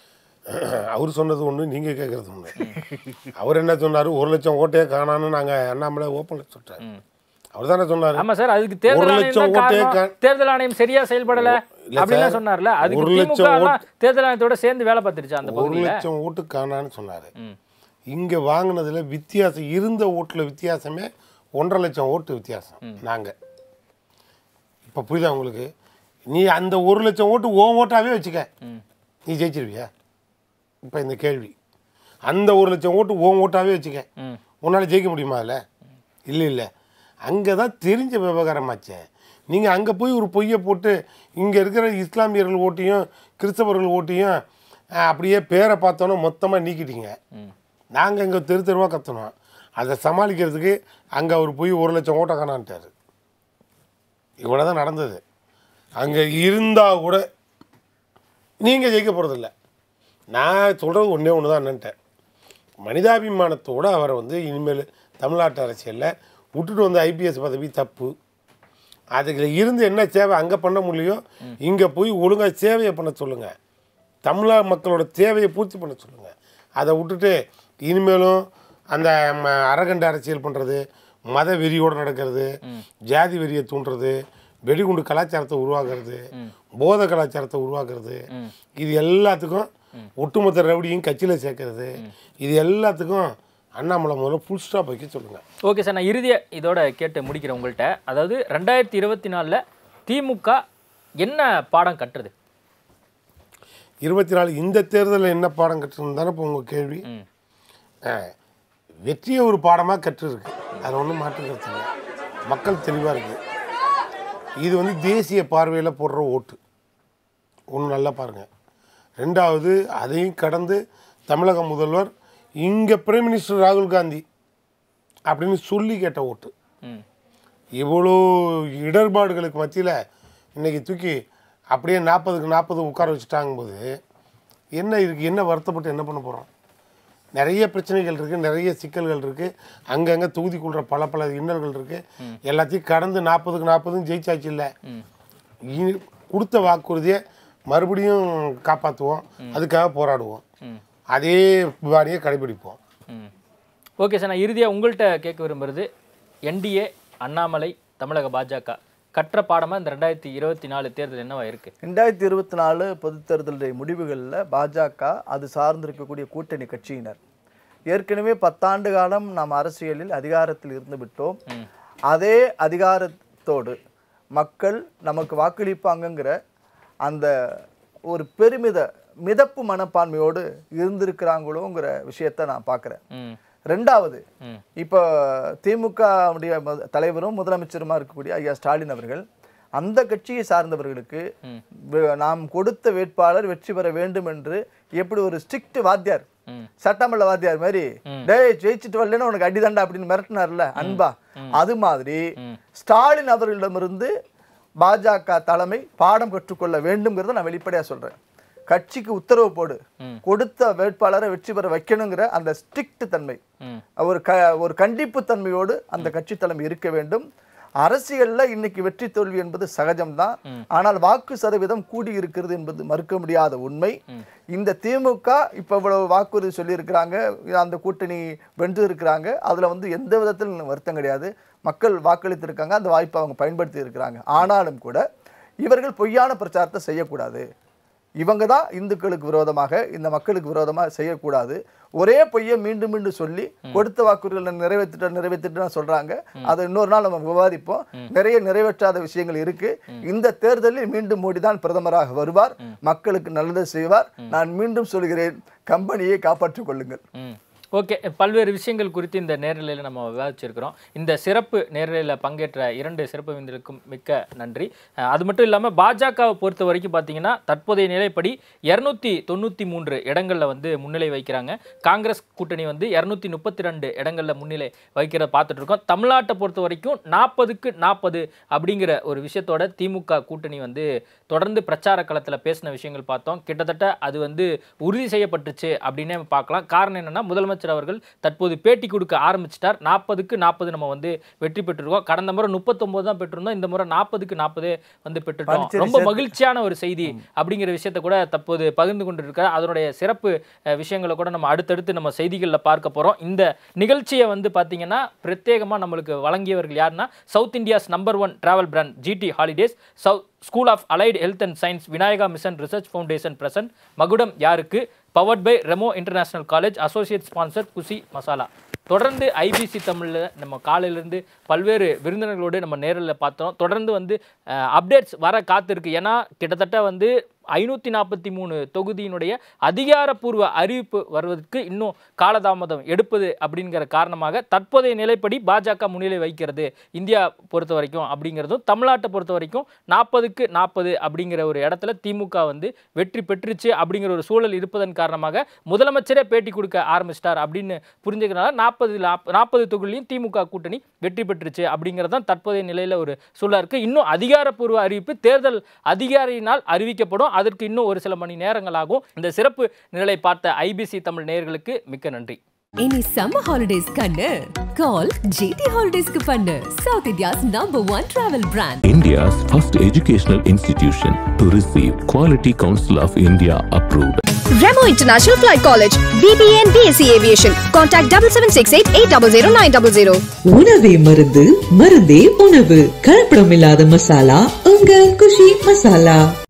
அவர் சொன்னது ஒன்று நீங்கள் கேட்குறது ஒன்று அவர் என்ன சொன்னார் ஒரு லட்சம் ஓட்டே காணான்னு நாங்கள் அண்ணாமலை ஓப்பனில் சொல்லிட்டார் அவர் தானே சொன்னார் ஆமா சார் அதுக்கு தேர்தல் ஒரு ஆணையம் லட்சம் தான் ஓட்டே காரணம். கா- தேர்தல் ஆணையம் சரியா செயல்படல இல்ல அப்படின்னு சார். சொன்னார்ல அதுக்கு ஒரு லட்சம் திமுக ஓட்டு- தேர்தல் ஆணையத்தோட சேர்ந்து வேலை பார்த்துருச்சு அந்த ஒரு பகுதியில லட்சம் ஓட்டு காணான்னு சொன்னார் ம். இங்கே வாங்கினதில் வித்தியாசம் இருந்த ஓட்டில் வித்தியாசமே ஒன்றரை லட்சம் ஓட்டு வித்தியாசம் நாங்கள் இப்போ புரியுதா உங்களுக்கு நீ அந்த ஒரு லட்சம் ஓட்டு ஓ ஓட்டாவே வச்சுக்க நீ ஜெயிச்சிருவியா இப்போ இந்த கேள்வி அந்த ஒரு லட்சம் ஓட்டு ஓ ஓட்டாவே வச்சுக்க ம். உன்னால் ஜெயிக்க முடியுமா அதில் இல்லை இல்லை அங்கே தான் தெரிஞ்ச விவகாரமாச்சே நீங்கள் அங்கே போய் ஒரு பொய்யை போட்டு இங்கே இருக்கிற இஸ்லாமியர்கள் ஓட்டையும் கிறிஸ்தவர்கள் ஓட்டையும் அஹ், அப்படியே பேரை பார்த்தோன்னே மொத்தமாக நீக்கிட்டீங்க நாங்கள் இங்கே தெரு தெருவாக கத்தணும் அதை சமாளிக்கிறதுக்கு அங்கே அவர் போய் ஒரு லட்சம் ஓட்ட காணான்ட்டார் இவ்வளோ தான் நடந்தது அங்கே இருந்தால் கூட நீங்கள் ஜெயிக்க போகிறதில்ல நான் சொல்கிறது ஒன்றே ஒன்று தான் என்னன்ட்டேன் மனிதாபிமானத்தோடு அவரை வந்து இனிமேல் தமிழ்நாட்டு அரசியலில் விட்டுட்டு வந்த ஐபிஎஸ் பதவி தப்பு அதுக்கு இருந்து என்ன சேவை அங்கே பண்ண முடியும் இங்கே போய் ஒழுங்காக சேவையை பண்ண சொல்லுங்கள் தமிழக மக்களோட தேவையை பூர்த்தி பண்ண சொல்லுங்கள் அதை விட்டுட்டு இனிமேலும் அந்த ம, அரகண்ட அரசியல் பண்ணுறது மத வெறியோடு நடக்கிறது ஜாதி வெறியை தூண்டுறது வெடிகுண்டு கலாச்சாரத்தை உருவாக்குறது போத கலாச்சாரத்தை உருவாக்குறது இது எல்லாத்துக்கும் ஒட்டுமொத்த ரவுடியும் கட்சியில் சேர்க்கறது இது எல்லாத்துக்கும் அண்ணாமலை முதல்ல ஃபுல் ஸ்டாப் வைக்க சொல்லுங்கள் ஓகே சார் நான் இறுதியாக இதோட கேட்டு முடிக்கிறேன் உங்கள்கிட்ட அதாவது ரெண்டாயிரத்தி இருபத்தி நாலில் திமுக என்ன பாடம் கட்டுறது இருபத்தி நாலு இந்த தேர்தலில் என்ன பாடம் கற்றுன்னு தானே இப்போ உங்கள் கேள்வி ம். ஆ, வெற்றியை ஒரு பாடமாக கற்றுருக்கு அது ஒன்றும் மாற்று கருத்து இல்லை மக்கள் தெளிவாக இருக்குது இது வந்து தேசிய பார்வையில் போடுற ஓட்டு ஒன்று நல்லா பாருங்கள் ரெண்டாவது அதையும் கடந்து தமிழக முதல்வர் இங்கே பிரைம் மினிஸ்டர் ராகுல் காந்தி அப்படின்னு சொல்லி கேட்ட ஓட்டு ம் இவ்வளோ இடர்பாடுகளுக்கு மத்தியில் இன்னைக்கு தூக்கி அப்படியே நாற்பதுக்கு நாற்பது உட்கார வச்சுட்டாங்கும்போது என்ன இருக்கு என்ன வருத்தப்பட்டு என்ன பண்ண போகிறோம் நிறைய பிரச்சனைகள் இருக்குது நிறைய சிக்கல்கள் இருக்குது அங்கங்கே தொகுதிக்குள்ள பல பல இன்னல்கள் இருக்குது எல்லாத்தையும் கடந்து நாற்பதுக்கு நாற்பதும் ஜெயிச்சாச்சு இல்லை இனி கொடுத்த வாக்குறுதியை மறுபடியும் காப்பாற்றுவோம் அதுக்காக போராடுவோம் அதே பாணியை கடைபிடிப்போம் ம் ஓகே சார் நான் இறுதியாக உங்கள்கிட்ட கேட்க விரும்புறது என்டிஏ அண்ணாமலை தமிழக பாஜக கற்ற பாடமாக இந்த ரெண்டாயிரத்தி இருபத்தி நாலு தேர்தல் என்னவா இருக்குது ரெண்டாயிரத்தி இருபத்தி நாலு பொதுத் தேர்தலுடைய முடிவுகளில் பாஜக அது சார்ந்திருக்கக்கூடிய கூட்டணி கட்சியினர் ஏற்கனவே பத்தாண்டு காலம் நாம் அரசியலில் அதிகாரத்தில் இருந்து விட்டோம் அதே அதிகாரத்தோடு மக்கள் நமக்கு வாக்களிப்பாங்கங்கிற அந்த ஒரு பெருமித மிதப்பு மனப்பான்மையோடு இருந்திருக்கிறாங்களோங்கிற விஷயத்தை நான் பார்க்குறேன் ம் ரெண்டாவது ம். இப்போ திமுக உடைய மு- தலைவரும் முதலமைச்சருமா இருக்கக்கூடிய ஐயா ஸ்டாலின் அவர்கள் அந்த கட்சியை சார்ந்தவர்களுக்கு வே- நாம் கொடுத்த வேட்பாளர் வெற்றி பெற வேண்டும் என்று எப்படி ஒரு ஸ்ட்ரிக்ட் வாத்தியார் ம். சட்டமன்ற வாத்தியார் மாதிரி டேய் ஜெயிச்சுட்டு வரலன்னு உனக்கு அடிதண்டா அப்படின்னு மிரட்டினார்ல அன்பா அது மாதிரி ஸ்டாலின் அவர்களிடமிருந்து பாஜக தலைமை பாடம் கற்றுக்கொள்ள வேண்டும்ங்கிறத நான் வெளிப்படையா சொல்றேன் கட்சிக்கு உத்தரவு போடு கொடுத்த வேட்பாளரை வெற்றி பெற வைக்கணுங்கிற அந்த ஸ்ட்ரிக்ட் தன்மை ம். ஒரு க ஒரு கண்டிப்பு தன்மையோடு அந்த கட்சி தலைமை இருக்க வேண்டும் அரசியல்ல இன்னைக்கு வெற்றி தோல்வி என்பது சகஜம்தான் ஆனால் வாக்கு சதவீதம் கூடி இருக்கிறது என்பது மறுக்க முடியாத உண்மை இந்த திமுக இப்ப இவ்வளவு வாக்குறுதி சொல்லியிருக்கிறாங்க அந்த கூட்டணி வென்று இருக்கிறாங்க அதுல வந்து எந்த விதத்தில் வருத்தம் கிடையாது மக்கள் வாக்களித்திருக்காங்க அந்த வாய்ப்பை அவங்க பயன்படுத்தி இருக்கிறாங்க ஆனாலும் கூட இவர்கள் பொய்யான பிரச்சாரத்தை செய்யக்கூடாது இவங்க தான் இந்துக்களுக்கு விரோதமாக இந்த மக்களுக்கு விரோதமாக செய்யக்கூடாது ஒரே பொய்யை மீண்டும் மீண்டும் சொல்லி கொடுத்த வாக்குறுதிகளை நிறைவேற்றிட்டு நிறைவேற்றிட்டு சொல்றாங்க அதை இன்னொரு நாள் நம்ம விவாதிப்போம் நிறைய நிறைவேற்றாத விஷயங்கள் இருக்கு இந்த தேர்தலில் மீண்டும் மோடி தான் பிரதமராக வருவார் மக்களுக்கு நல்லது செய்வார் நான் மீண்டும் சொல்கிறேன் கம்பெனியை காப்பாற்றிக் கொள்ளுங்கள் ம் ஓகே பல்வேறு விஷயங்கள் குறித்து இந்த நேரலையில் நம்ம விவாதிச்சிருக்கிறோம் இந்த சிறப்பு நேரலையில் பங்கேற்ற இரண்டு சிறப்பு விருந்தினருக்கும் மிக்க நன்றி அஹ் அது மட்டும் இல்லாமல் பாஜகவை பொறுத்த வரைக்கும் பார்த்தீங்கன்னா தற்போதைய நிலைப்படி இரநூத்தி தொண்ணூற்றி மூன்று இடங்களில் வந்து முன்னிலை வைக்கிறாங்க காங்கிரஸ் கூட்டணி வந்து இரநூத்தி முப்பத்தி ரெண்டு இடங்களில் முன்னிலை வைக்கிறத பார்த்துட்டு இருக்கோம் தமிழ்நாட்டை பொறுத்த வரைக்கும் நாற்பதுக்கு நாற்பது அப்படிங்கிற ஒரு விஷயத்தோட திமுக கூட்டணி வந்து தொடர்ந்து பிரச்சார களத்தில் பேசின விஷயங்கள் பார்த்தோம் கிட்டத்தட்ட அது வந்து உறுதி செய்யப்பட்டுச்சு அப்படின்னே பார்க்கலாம் காரணம் என்னன்னா முதலமைச்சர் அவர்கள் தற்போது பேட்டி கொடுக்க ஆரம்பிச்சிட்டார் நாற்பதுக்கு நாற்பது நம்ம வந்து வெற்றி பெற்றிருக்கோம் கடந்த முறை முப்பத்தொம்போது தான் பெற்றிருந்தோம் இந்த முறை நாற்பதுக்கு நாற்பதே வந்து பெற்றுட்டோம் பரிச்சை ரொம்ப மகிழ்ச்சியான ஒரு செய்தி அப்படிங்கிற விஷயத்தை கூட தற்போது பகிர்ந்து கொண்டிருக்கார் அதனுடைய சிறப்பு அஹ், விஷயங்களை கூட நம்ம அடுத்தடுத்து நம்ம செய்திகளில் பார்க்க போகிறோம் இந்த நிகழ்ச்சியை வந்து பார்த்தீங்கன்னா பிரத்யேகமாக நம்மளுக்கு வழங்கியவர்கள் யாருன்னா south India's number one travel brand GT holidays south school of allied health and science Vinayaka mission research foundation present மகுடம் யாருக்கு powered by Remo international college associate sponsor Kushi masala தொடர்ந்து ஐபிசி தமிழில் நம்ம காலையிலேருந்து பல்வேறு விருந்தினர்களோடு நம்ம நேரில் பார்த்தோம் தொடர்ந்து வந்து அப்டேட்ஸ் வர காத்திருக்கு ஏன்னா கிட்டத்தட்ட வந்து ஐநூற்றி நாற்பத்தி மூணு தொகுதியினுடைய அதிகாரப்பூர்வ அறிவிப்பு வருவதற்கு இன்னும் காலதாமதம் எடுப்பது அப்படிங்கிற காரணமாக தற்போதைய நிலைப்படி பாஜக முன்னிலை வைக்கிறது இந்தியா பொறுத்த வரைக்கும் அப்படிங்கிறதும் தமிழ்நாட்டை பொறுத்த வரைக்கும் நாற்பதுக்கு நாற்பது அப்படிங்கிற ஒரு இடத்துல திமுக வந்து வெற்றி பெற்றுச்சு அப்படிங்கிற ஒரு சூழல் இருப்பதன் காரணமாக முதலமைச்சரே பேட்டி கொடுக்க ஆரம்பிச்சிட்டார் அப்படின்னு புரிஞ்சுக்கிறனால நாற்பது நாற்பது தொகுதியிலையும் திமுக கூட்டணி வெற்றி பெற்றுச்சு அப்படிங்கிறது தான் தற்போதைய நிலையில் ஒரு சூழலாக இருக்குது இன்னும் அதிகாரப்பூர்வ அறிவிப்பு தேர்தல் அதிகாரியினால் அறிவிக்கப்படும் அதற்கு இன்னும் ஒரு சில மணி நேரங்களாகும் இந்த சிறப்பு நிலை பார்த்த ஐபிசி தமிழ் நேயர்களுக்கு மிக்க நன்றி இனி சம்மர் ஹாலிடேஸ் கண்ணு கால் ஜிடி ஹாலிடேஸ்க்கு பண்ணு south India's number one travel brand India's first educational institution to receive Quality Council of India approved. Remo International Flight College, BBA and BSc Aviation. Contact double seven six eight eight double zero nine double zero. உணவே மருந்து மருந்தே உணவு கலப்படம் இல்லாத மசாலா உங்கள் குஷி மசாலா